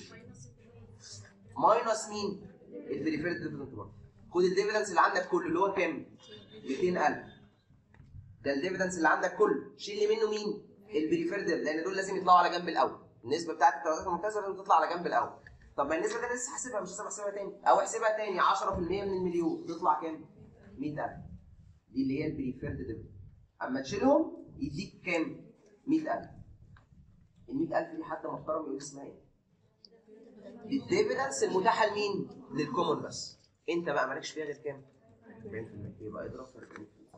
ماينس مين؟ البريفيرد ديفيدند برضه خد الديفيدنس اللي عندك كله اللي هو كام؟ 200000 ده الديفيدنس اللي عندك كله شيل لي منه مين؟ البريفيرد لان دول لازم يطلعوا على جنب الاول النسبه بتاعت التوزيعات الممتازه لازم تطلع على جنب الاول طب ما النسبه دي لسه حاسبها مش لازم احسبها تاني او احسبها تاني 10% من المليون تطلع كام؟ 100000 دي اللي هي البريفيرد ديفيدند اما تشيلهم يديك كام؟ 100000 ال 100000 دي حد محترم يقول اسمها ايه؟ الديفيدنس المتاحه لمين؟ للكومن بس انت بقى مالكش فيها غير كام؟ 40% يبقى اضرب في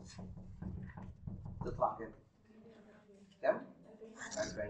40% تطلع كام؟ كام؟ 40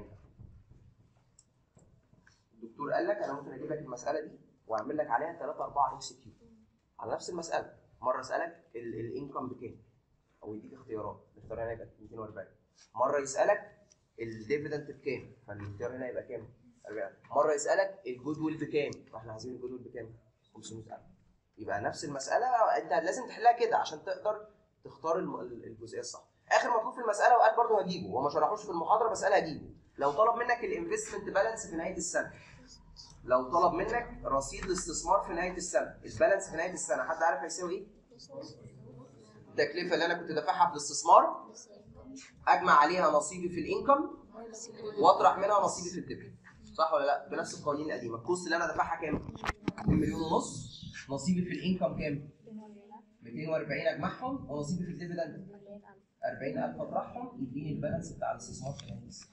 الدكتور قال لك انا ممكن اجيب لك المساله دي واعمل لك عليها 3 4 ام سي كيو على نفس المساله مره اسالك الانكم بكام او يديك اختيارات الاختيار هنا يبقى 240 مره يسالك الديفيدنت بكام فالاختيار هنا يبقى كام 40 مره يسالك الجود ويل بكام فاحنا عايزين الجود ويل بكام 500000 يبقى نفس المساله انت لازم تحلها كده عشان تقدر تختار الم- الجزئيه الصح اخر مطلوب في المساله وقال برضه هجيبه هو ما شرحوش في المحاضره بس قال هجيبه لو طلب منك الانفستمنت بالانس في نهايه السنه لو طلب منك رصيد الاستثمار في نهايه السنه البالانس في نهايه السنه حد عارف هيساوي ايه التكلفه اللي انا كنت دافعها في الاستثمار اجمع عليها نصيبي في الانكم واطرح منها نصيبي في الديفيدند صح ولا لا بنفس القوانين القديمه الكوست اللي انا دافعها كام 2 مليون ونص نصيبي في الانكم كام 240 اجمعهم ونصيبي في الديفيدند 40000 اطرحهم يديني البالانس بتاع الاستثمار في نهايه السنه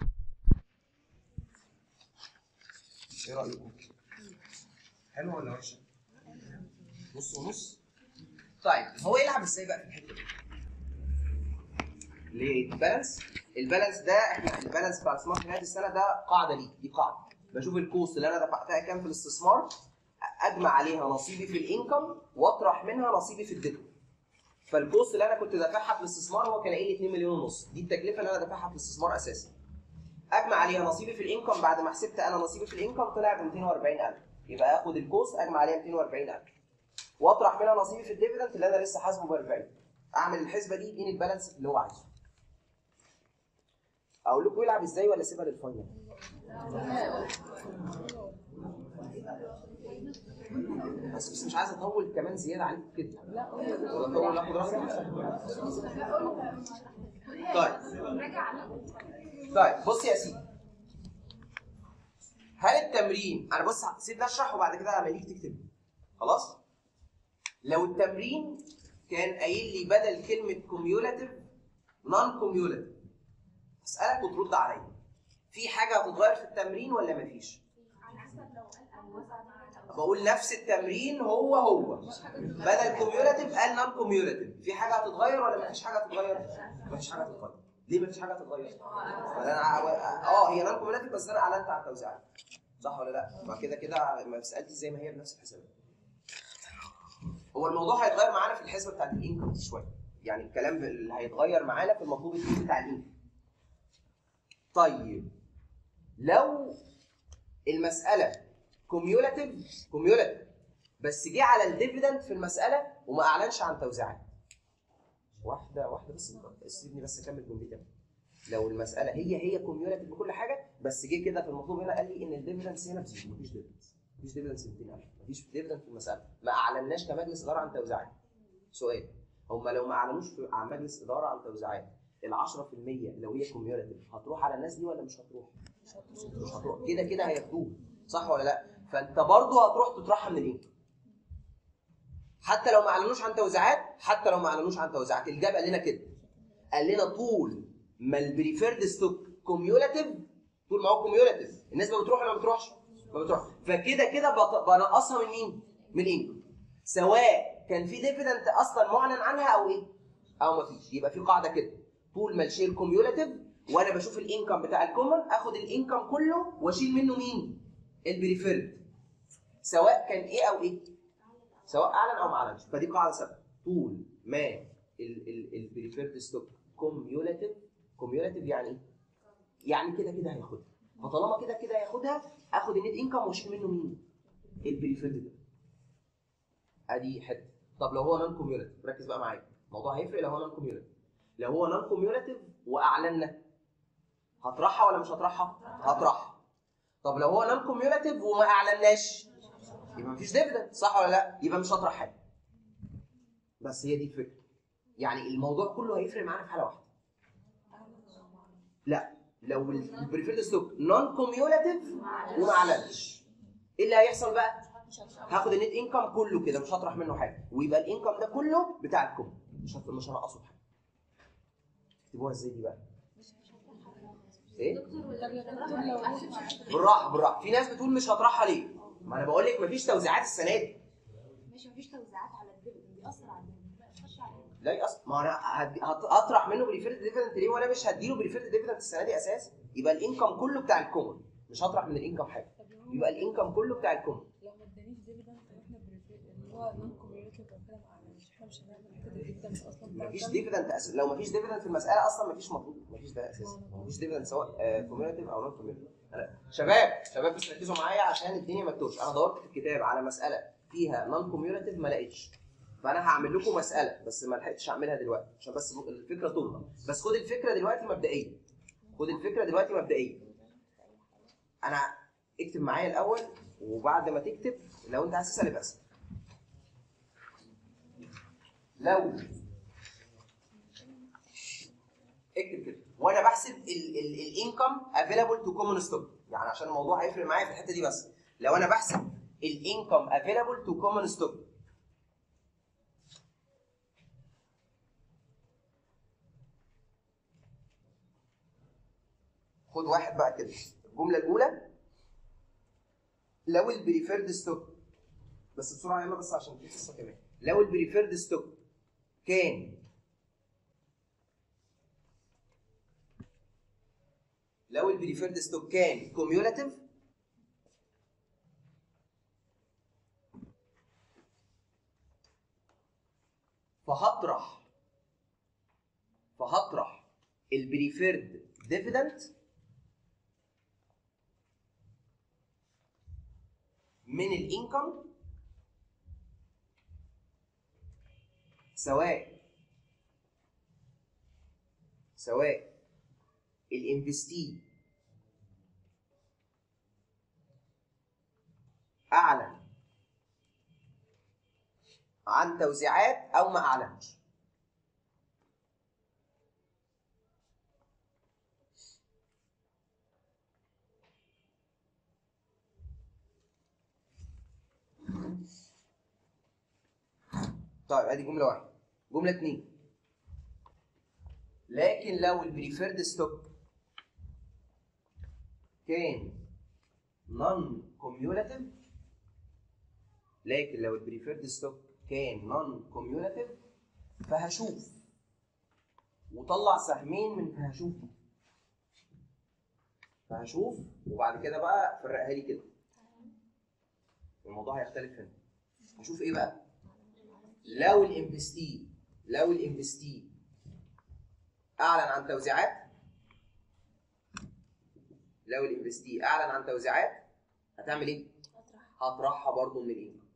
ايه رايكم حلو ولا وحشه نص ونص طيب هو يلعب ازاي بقى في الحته دي ليه البالانس البالانس ده احنا البالانس بتاع الاستثمار في نهايه السنه ده قاعده ليك دي قاعده بشوف الكوست اللي انا دفعتها كام في الاستثمار اجمع عليها نصيبي في الانكم واطرح منها نصيبي في الديفيدند فالكوست اللي انا كنت دافعها في الاستثمار هو كان قايل لي 2 مليون ونص دي التكلفه اللي انا دافعها في الاستثمار اساسا اجمع عليها نصيبي في الانكم بعد ما حسبت انا نصيبي في الانكم طلع ب 240000 يبقى اخد الكوست اجمع عليها 240000 واطرح منها نصيبي في الديفيدند اللي انا لسه حاسبه ب 40 اعمل الحسبه دي يديني البالانس اللي هو عايزه اقول لكم يلعب ازاي ولا اسيبها للفاينل بس بس مش عايز اطول كمان زياده عليكم كده ولا اطول اخد راحتي طيب طيب بص يا سيدي هل التمرين انا بص سيبني اشرح وبعد كده لما يجي تكتب خلاص لو التمرين كان قايل لي بدل كلمه كوميولاتيف نون كوميولاتيف اسالك وترد عليا في حاجه هتتغير في التمرين ولا مفيش بقول نفس التمرين هو هو بدل كوميولاتيف قال نون كوميولاتيف في حاجه هتتغير ولا مفيش حاجه هتتغير مفيش حاجه هتتغير ليه مفيش حاجه هتتغير انا اه هي نون كوميولاتيف بس انا اعلنت على التوزيعات صح ولا لا ما كده كده مسالتي زي ما هي بنفس الحسابات هو الموضوع هيتغير معانا في الحسبه بتاعت الانكم دي شويه يعني الكلام اللي هيتغير معانا في المطلوب الجديد بتاع الانكم طيب لو المساله كوميولاتيف كوميولاتيف بس جه على الديفيدند في المساله وما اعلنش عن توزيعات واحده واحده بس سيبني بس اكمل جملتي لو المساله هي هي كوميولاتيف بكل حاجه بس جه كده في المطلوب هنا قال لي ان الديفيدنس هنا بزيرو مفيش ديفيدنس مفيش ديفيدنس 200000 مفيش ديفيدنس في المساله ما اعلناش كمجلس اداره عن توزيعات سؤال هم لو ما اعلنوش في- عن مجلس اداره عن توزيعات ال 10% لو هي كوميولاتيف هتروح على الناس دي ولا مش هتروح؟ مش هتروح كده كده هياخدوه صح ولا لا؟ فانت برضه هتروح تطرحها من الانكم حتى لو ما اعلنوش عن توزيعات حتى لو ما اعلنوش عن توزيعات الجاب قال لنا كده قال لنا طول ما البريفيرد ستوك كوميولاتيف طول ما هو كوميولاتيف النسبه بتروح ولا ما بتروحش؟ ما بتروح فكده كده بط- بنقصها من مين؟ من الانكم سواء كان في ديفيدنت اصلا معلن عنها او ايه؟ او ما فيش يبقى في قاعده كده طول ما الشيء كوميولاتيف وانا بشوف الانكم بتاع الكومن اخد الانكم كله واشيل منه مين؟ البريفيرد سواء كان ايه او ايه؟ سواء اعلن او ما اعلنش فدي قاعده ثابته طول ما البريفيرد ستوك كوميولاتيف كوميولاتيف يعني ايه؟ يعني كده كده هياخدها فطالما كده كده هياخدها اخد النت انكم واشيل منه مين؟ البريفيرد ده ادي حته طب لو هو نون كوميوليتيف ركز بقى معايا الموضوع هيفرق لو هو نون كوميوليتيف لو هو نون كوميوليتيف واعلنا هطرحها ولا مش هطرحها؟ هطرحها طب لو هو نون كوميوليتيف وما اعلناش يبقى مفيش ديفيدند صح ولا لا؟ يبقى مش هطرح حاجه بس هي دي الفكره يعني الموضوع كله هيفرق معانا في حاله واحده لا لو البريفيرد ستوك نون كوميوليتيف وما اعلنش ايه اللي هيحصل بقى؟ هاخد النت انكم كله كده مش هطرح منه حاجه ويبقى الانكم ده كله بتاع الكم مش هت- مش هنقصه بحاجه تكتبوها ازاي دي بقى؟ ايه؟ بالراحه بالراحه في ناس بتقول مش هطرحها ليه؟ ما انا بقول لك مفيش توزيعات السنه دي مش مفيش توزيعات على الديفيدند بيأثر على الديفيدند ما يأثرش عليه لا يأثر ما انا هد- هت- هطرح منه بريفيرد ديفيدنت ليه وانا مش هديله بريفيرد ديفيدنت السنه دي اساسا يبقى الانكم كله بتاع الكومن مش هطرح من الانكم حاجه طب لو هو يبقى الانكم كله بتاع الكومن لو ما ادانيش ديفيدند واحنا بريفير اللي هو نون كوميوليتيف او كده ما مش احنا مش هنعمل حته الديفيدند اصلا بتاع مفيش الدم. ديفيدنت أس... لو مفيش ديفيدنت في المساله اصلا مفيش مطلوب مفيش ده اساسا مفيش ديفيدنت سواء كوميونيتيف او نون كوميونيتيف شباب شباب بس ركزوا معايا عشان الدنيا ما تتوهش انا دورت في الكتاب على مساله فيها نون كوميونيتيف ما لقيتش فانا هعمل لكم مساله بس ما لحقتش اعملها دلوقتي عشان بس الفكره توضح بس خد الفكره دلوقتي مبدئيا خد الفكره دلوقتي مبدئيا انا اكتب معايا الاول وبعد ما تكتب لو انت عايز تسال يبقى اسال لو اكتب كده وانا بحسب الانكم افيلابل تو كومن ستوك يعني عشان الموضوع هيفرق معايا في الحته دي بس لو انا بحسب الانكم افيلابل تو كومن ستوك خد واحد بقى كده الجمله الاولى لو البريفيرد ستوك بس بسرعه يلا بس عشان في قصه كمان لو البريفيرد ستوك كان لو البريفيرد ستوك كان كوميولاتيف فهطرح فهطرح البريفيرد ديفيدنت من الانكم سواء سواء الانفستي اعلن عن توزيعات او ما اعلنش طيب ادي جمله واحده جمله اتنين لكن لو البريفيرد ستوك كان نون كوميولاتيف لكن لو البريفيرد ستوك كان نون كوميولاتيف فهشوف وطلع سهمين من فهشوف دي فهشوف وبعد كده بقى فرقها لي كده الموضوع هيختلف هنا هشوف ايه بقى لو الانفستي لو الانفستي اعلن عن توزيعات لو الانفستي اعلن عن توزيعات هتعمل ايه؟ هطرحها برضو من الانكم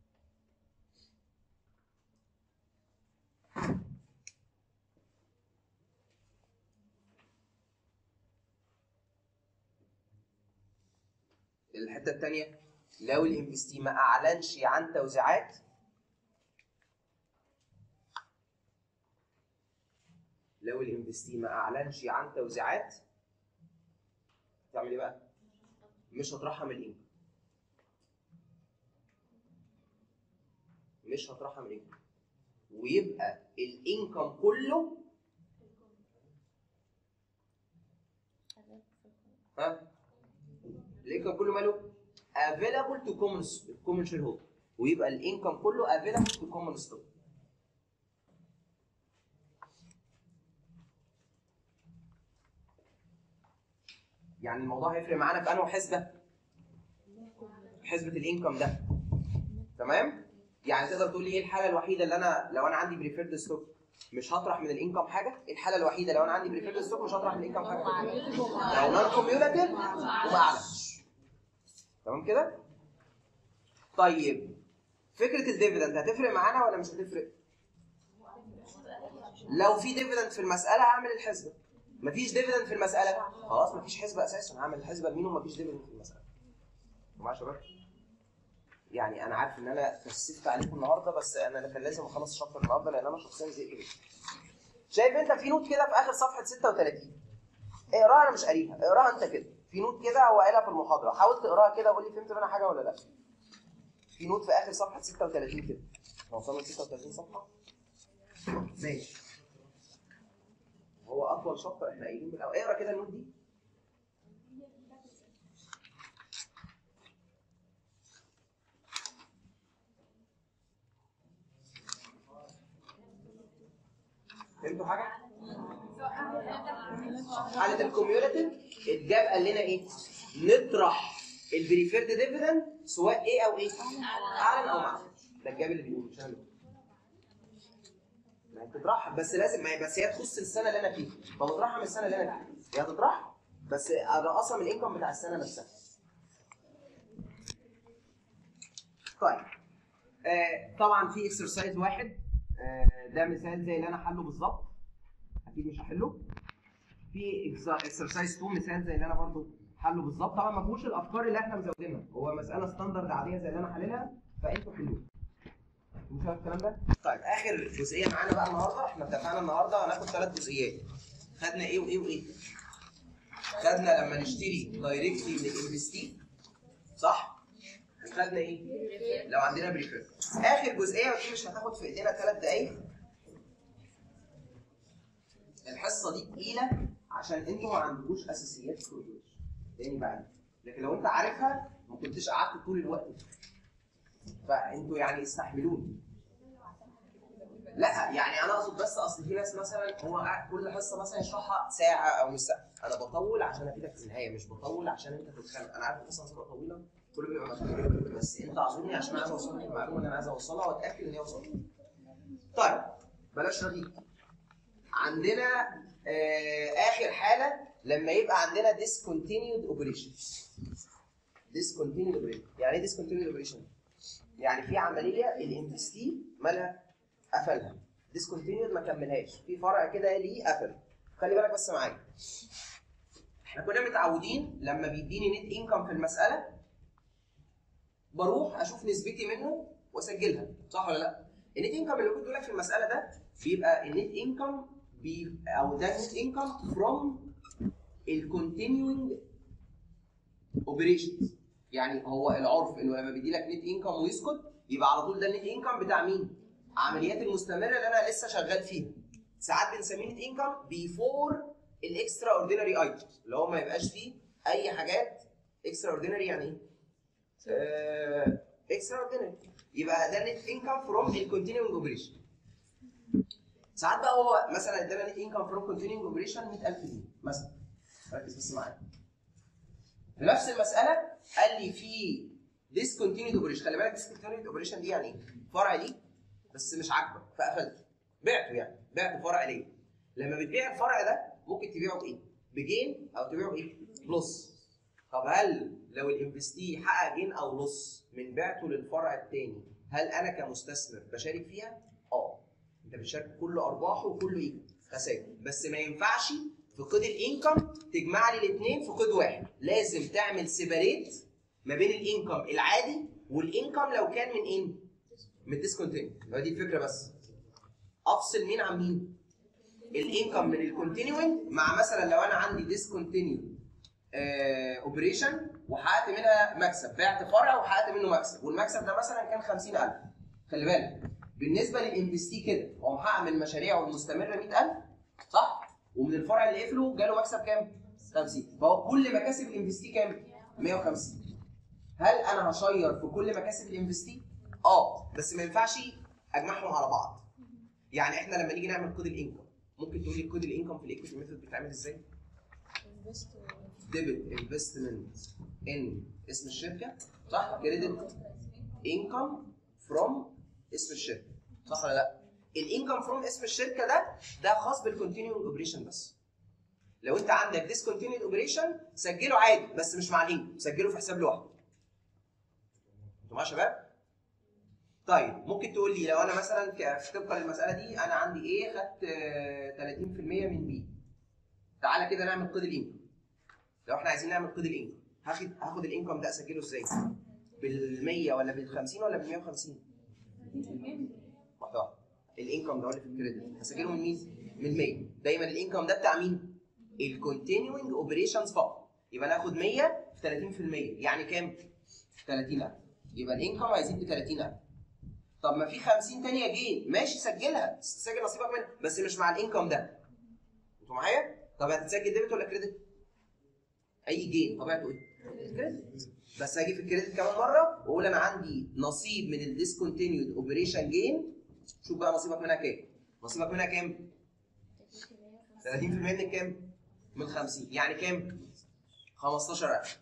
الحته الثانيه لو الانفستي ما اعلنش عن توزيعات لو الانفستي ما اعلنش عن توزيعات تعمل ايه بقى؟ مش هطرحها من الانكم مش هطرحها من الانكم ويبقى الانكم كله ها الانكم كله ماله؟ available to common common shareholder ويبقى الانكم كله available to common stock يعني الموضوع هيفرق معانا في انه حسبه حسبه الانكم ده تمام يعني تقدر تقول لي ايه الحاله الوحيده اللي انا لو انا عندي بريفيرد ستوك مش هطرح من الانكم حاجه الحاله الوحيده لو انا عندي بريفيرد ستوك مش هطرح من الانكم حاجه لو نون كوميولاتيف وما اعلمش تمام كده طيب فكره الديفيدند هتفرق معانا ولا مش هتفرق لو في ديفيدند في المساله هعمل الحسبه مفيش ديفيدند في المساله خلاص مفيش حسبه اساسا هعمل الحسبه لمين ومفيش ديفيدند في المساله معايا يا شباب يعني انا عارف ان انا كثفت عليكم النهارده بس انا كان لازم اخلص الشابتر النهارده لان انا شخصيا زهقت جدا شايف انت في نوت كده في اخر صفحه 36 اقراها انا مش قاريها اقراها انت كده في نوت كده هو قايلها في المحاضره حاول تقراها كده وقول لي فهمت منها حاجه ولا لا في نوت في اخر صفحه 36 كده احنا وصلنا ل 36 صفحه ماشي هو اطول شابتر احنا قايلين من الاول اقرا كده النوت دي فهمتوا حاجه؟ حاله الكوميولاتيف اتجاب قال لنا ايه؟ نطرح البريفيرد ديفيدند سواء ايه او ايه؟ اعلن او معلن ده الجاب اللي بيقول مش انا اللي بقول. ما هي بتطرحها بس لازم ما هي بس هي تخص السنه اللي انا فيها فبطرحها من السنه اللي انا فيها هي هتطرح بس انقصها من الانكم بتاع السنه نفسها طيب آه طبعا في اكسرسايز واحد آه ده مثال زي اللي انا حله بالظبط اكيد مش هحله في اكسرسايز 2 مثال زي اللي انا برضو حله بالظبط طبعا ما فيهوش الافكار اللي احنا مزودينها هو مساله ستاندرد عاديه زي اللي انا حللها فانتوا حلوها مش عارف الكلام ده طيب اخر جزئيه معانا بقى النهارده احنا اتفقنا النهارده هناخد ثلاث جزئيات خدنا ايه وايه وايه خدنا لما نشتري دايركتلي من الانفستي صح وخدنا ايه لو عندنا بريفير اخر جزئيه ودي مش هتاخد في ايدينا ثلاث دقايق الحصه دي تقيله عشان انتوا ما عندكوش اساسيات الكالكوليشن تاني بقى لكن لو انت عارفها ما كنتش قعدت طول الوقت ده. فانتوا يعني استحملوني لا يعني انا اقصد بس اصل في ناس مثلا هو قاعد كل حصه مثلا يشرحها ساعه او نص ساعه انا بطول عشان افيدك في النهايه مش بطول عشان انت تتخانق انا عارف القصه هتبقى طويله كله بيبقى مفهوم بس انت اعذرني عشان عايز اوصل لك المعلومه اللي انا عايز اوصلها واتاكد ان هي وصلت طيب بلاش رغيف عندنا آه اخر حاله لما يبقى عندنا discontinued operation discontinued operation يعني ايه discontinued operation يعني في عمليه الانفستي مالها قفلها discontinued ما كملهاش في فرع كده ليه قفل خلي بالك بس معايا احنا كنا متعودين لما بيديني نت انكم في المساله بروح اشوف نسبتي منه واسجلها صح ولا لا النت انكم اللي كنت لك في المساله ده بيبقى النت انكم بي او ده نت انكم فروم الكونتينيوينج اوبريشنز يعني هو العرف انه لما بيدي لك نت انكم ويسكت يبقى على طول ده النت انكم بتاع مين؟ عمليات المستمره اللي انا لسه شغال فيها ساعات بنسميه نت انكم بيفور الاكسترا اوردينري ايتمز اللي هو ما يبقاش فيه اي حاجات اكسترا اوردينري يعني ايه؟ اكسترا اوردينري يبقى ده نت انكم فروم الكونتينيوينج اوبريشن ساعات بقى هو مثلا ادانا نت انكم فروم كونتينيوينج اوبريشن 100000 جنيه مثلا ركز بس معايا في نفس المساله قال لي في discontinued اوبريشن خلي بالك discontinued اوبريشن دي يعني ايه؟ فرع ليك بس مش عاجبك فقفلته بعته يعني بعت فرع ليه لما بتبيع الفرع ده ممكن تبيعه بايه؟ بجين او تبيعه بايه؟ بلس طب هل لو الانفستي حقق جين او لص من بعته للفرع الثاني هل انا كمستثمر بشارك فيها؟ اه انت بتشارك كل ارباحه وكله ايه؟ خسائر بس ما ينفعش في قيد الانكم تجمع لي الاثنين في قيد واحد لازم تعمل سيباريت ما بين الانكم العادي والانكم لو كان من ايه؟ من الديسكونتينيو هو دي الفكره بس افصل مين عن مين؟ الانكم من الكونتينيوينج مع مثلا لو انا عندي ديسكونتينيو اوبريشن وحققت منها مكسب بعت فرع وحققت منه مكسب والمكسب ده مثلا كان 50000 خلي بالك بالنسبه للانفستي كده هو محقق من مشاريعه المستمره 100000 صح؟ ومن الفرع اللي قفله جاله مكسب كام؟ 50 فهو كل مكاسب الانفستي كام؟ 150 هل انا هشير في كل مكاسب الانفستي؟ اه بس ما ينفعش اجمعهم على بعض يعني احنا لما نيجي نعمل كود الانكم ممكن تقول لي كود الانكم في الايكويتي ميثود بيتعمل ازاي؟ ديبت انفستمنت ان اسم الشركه صح؟ كريدت انكم فروم اسم الشركه صح ولا لا؟ الانكم فروم اسم الشركه ده ده خاص بالكونتينيوينج اوبريشن بس لو انت عندك ديسكونتينيود اوبريشن سجله عادي بس مش مع الانكم سجله في حساب لوحده انتوا معايا يا شباب طيب ممكن تقول لي لو انا مثلا ك- طبقا للمساله دي انا عندي ايه خدت آه، 30% من بي تعالى كده نعمل قيد الانكم لو احنا عايزين نعمل قيد الانكم هاخد هاخد الانكم ده اسجله ازاي بال 100 ولا بال 50 ولا بال 150 واحده واحده الانكم ده هو اللي في الكريدت هسجله من مين من 100 دايما الانكم ده بتاع مين الكونتينيوينج اوبريشنز فقط يبقى ناخد 100 في 30% يعني كام 30000 يبقى الانكم هيزيد ب 30000 طب ما في 50 تانية جين ماشي سجلها سجل نصيبك منها بس مش مع الانكم ده انتوا معايا طب هتتسجل ديبت ولا كريدت اي جين طبيعته ايه كريدت بس هاجي في الكريدت كمان مره واقول انا عندي نصيب من الديسكونتينيود اوبريشن جين شوف بقى نصيبك منها كام نصيبك منها كام 30% من كام من 50 يعني كام 15000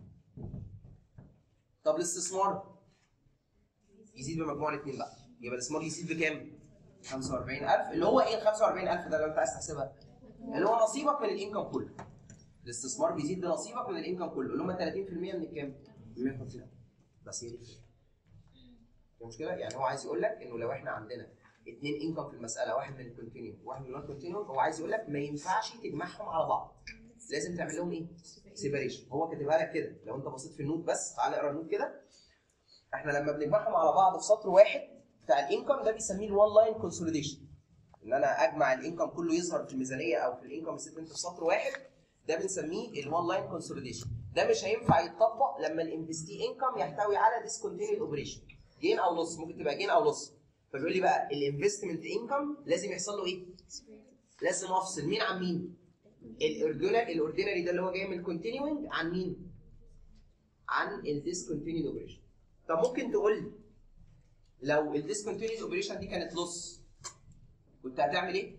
طب الاستثمار يزيد بمجموع الاثنين بقى يبقى الاستثمار يزيد بكام 45000 اللي هو ايه ال 45000 ده لو انت عايز تحسبها اللي هو نصيبك من الانكم كله الاستثمار بيزيد بنصيبك من الانكم كله اللي هم 30% من الكام؟ من 150000 بس هي دي الفكره. في مشكله؟ يعني هو عايز يقول لك انه لو احنا عندنا اثنين انكم في المساله واحد من الكونتينيو وواحد من النون كونتينيو هو عايز يقول لك ما ينفعش تجمعهم على بعض. لازم تعمل لهم ايه؟ سيبريشن هو كاتبها لك كده لو انت بصيت في النوت بس تعالى اقرا النوت كده احنا لما بنجمعهم على بعض في سطر واحد بتاع الانكم ده بيسميه الوان لاين كونسوليديشن ان انا اجمع الانكم كله يظهر في الميزانيه او في الانكم ستمنت في سطر واحد ده بنسميه الوان لاين كونسوليديشن ده مش هينفع يتطبق لما الانفستي انكم يحتوي على ديسكونتينيود اوبريشن جين او لوس ممكن تبقى جين او لوس فبيقول لي بقى الانفستمنت انكم لازم يحصل له ايه؟ لازم افصل مين عن مين؟ الاوردينري الاوردينري ده اللي هو جاي من الكونتينيوينج عن مين؟ عن الديسكونتينيود اوبريشن طب ممكن تقول لي لو الديسكونتينيود اوبريشن دي كانت لوس كنت هتعمل ايه؟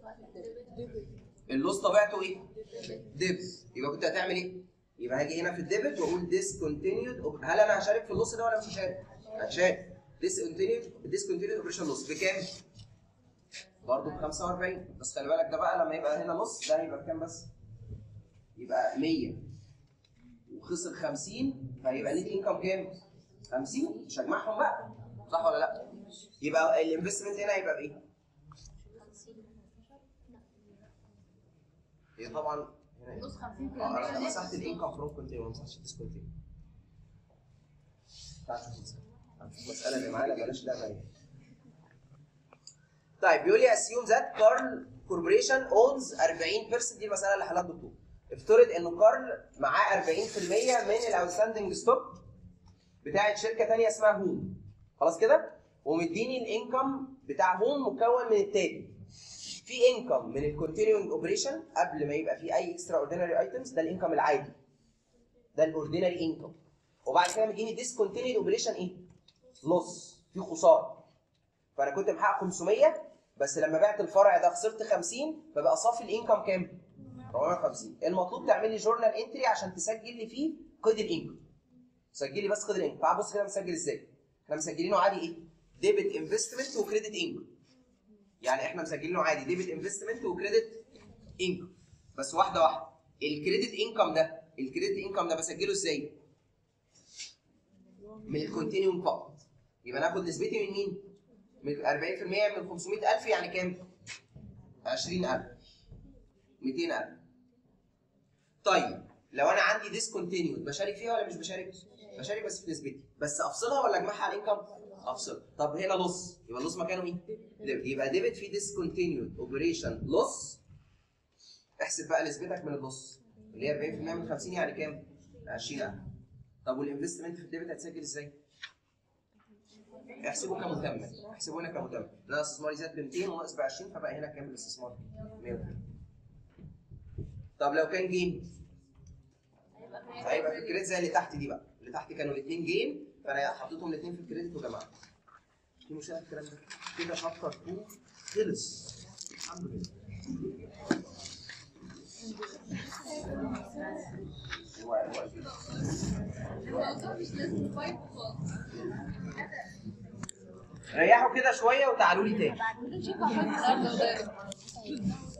اللوس طبيعته ايه؟ ديبت يبقى كنت هتعمل ايه؟ يبقى هاجي هنا في الديبت واقول ديسكونتينيود هل انا هشارك في اللوس ده ولا مش هشارك؟ هشارك ديسكونتينيود ديسكونتينيود اوبريشن لوس بكام؟ برضه ب 45 بس خلي بالك ده بقى لما يبقى هنا لوس ده هيبقى بكام بس؟ يبقى 100 وخسر 50 فهيبقى نيت انكم كام؟ 50 مش هجمعهم بقى صح ولا لا؟ يبقى الانفستمنت هنا هيبقى بايه؟ هي طبعا هنا إيه؟ نص 50 اه انا مسحت الانكم فروم كونتينيو ما مسحتش الديسكونتينيو تعال نشوف المسألة. تعال نشوف المسألة اللي معانا بلاش لعبة هي. طيب بيقول لي assume that كارل كوربوريشن اونز 40% دي المسألة اللي حلها الدكتور افترض انه كارل معاه 40% من الاوتستاندنج ستوك بتاعت شركة تانية اسمها هوم خلاص كده ومديني الانكم بتاع هوم مكون من التالي في انكم من الكونتينيوينج اوبريشن قبل ما يبقى في اي اكسترا اوردينري ايتمز ده الانكم العادي ده الاوردينري انكم وبعد كده مديني ديسكونتينيويد اوبريشن ايه؟ لوس في خساره فانا كنت محقق 500 بس لما بعت الفرع ده خسرت 50 فبقى صافي الانكم كام؟ 450 المطلوب تعمل لي جورنال انتري عشان تسجل لي فيه قيد الانكم سجل لي بس قيد الانكم تعال بص كده مسجل ازاي احنا مسجلينه عادي ايه؟ ديبت انفستمنت وكريدت انكم يعني احنا مسجلينه عادي ديبت انفستمنت وكريدت انكم بس واحده واحده الكريدت انكم ده الكريدت انكم ده بسجله ازاي؟ من الكونتينيوم فقط يبقى ناخد نسبتي من مين؟ من 40% من 500000 يعني كام؟ 20000 200000 طيب لو انا عندي ديسكونتينيود بشارك فيها ولا مش بشارك؟ بشارك بس في نسبتي بس افصلها ولا اجمعها على الانكم؟ افصل طب هنا لص يبقى اللص مكانه ايه؟ ديبت يبقى ديبت في ديسكونتينيود اوبريشن لص احسب بقى نسبتك من اللص اللي هي 40% من 50 يعني كام؟ 20000 طب والانفستمنت في الديبت هتسجل ازاي؟ احسبه كمكمل احسبه هنا كمكمل ان انا استثماري زاد ب 200 وناقص ب 20 فبقى هنا كام الاستثمار؟ 100 طب لو كان جيم هيبقى في الكريدت زي اللي تحت دي بقى اللي تحت كانوا الاثنين جيم فانا حطيتهم الاثنين في الكريدت وجمعت في مشكله في الكلام ده كده شابتر 2 خلص الحمد لله ريحوا كده شويه وتعالوا لي تاني بعد ما نشوف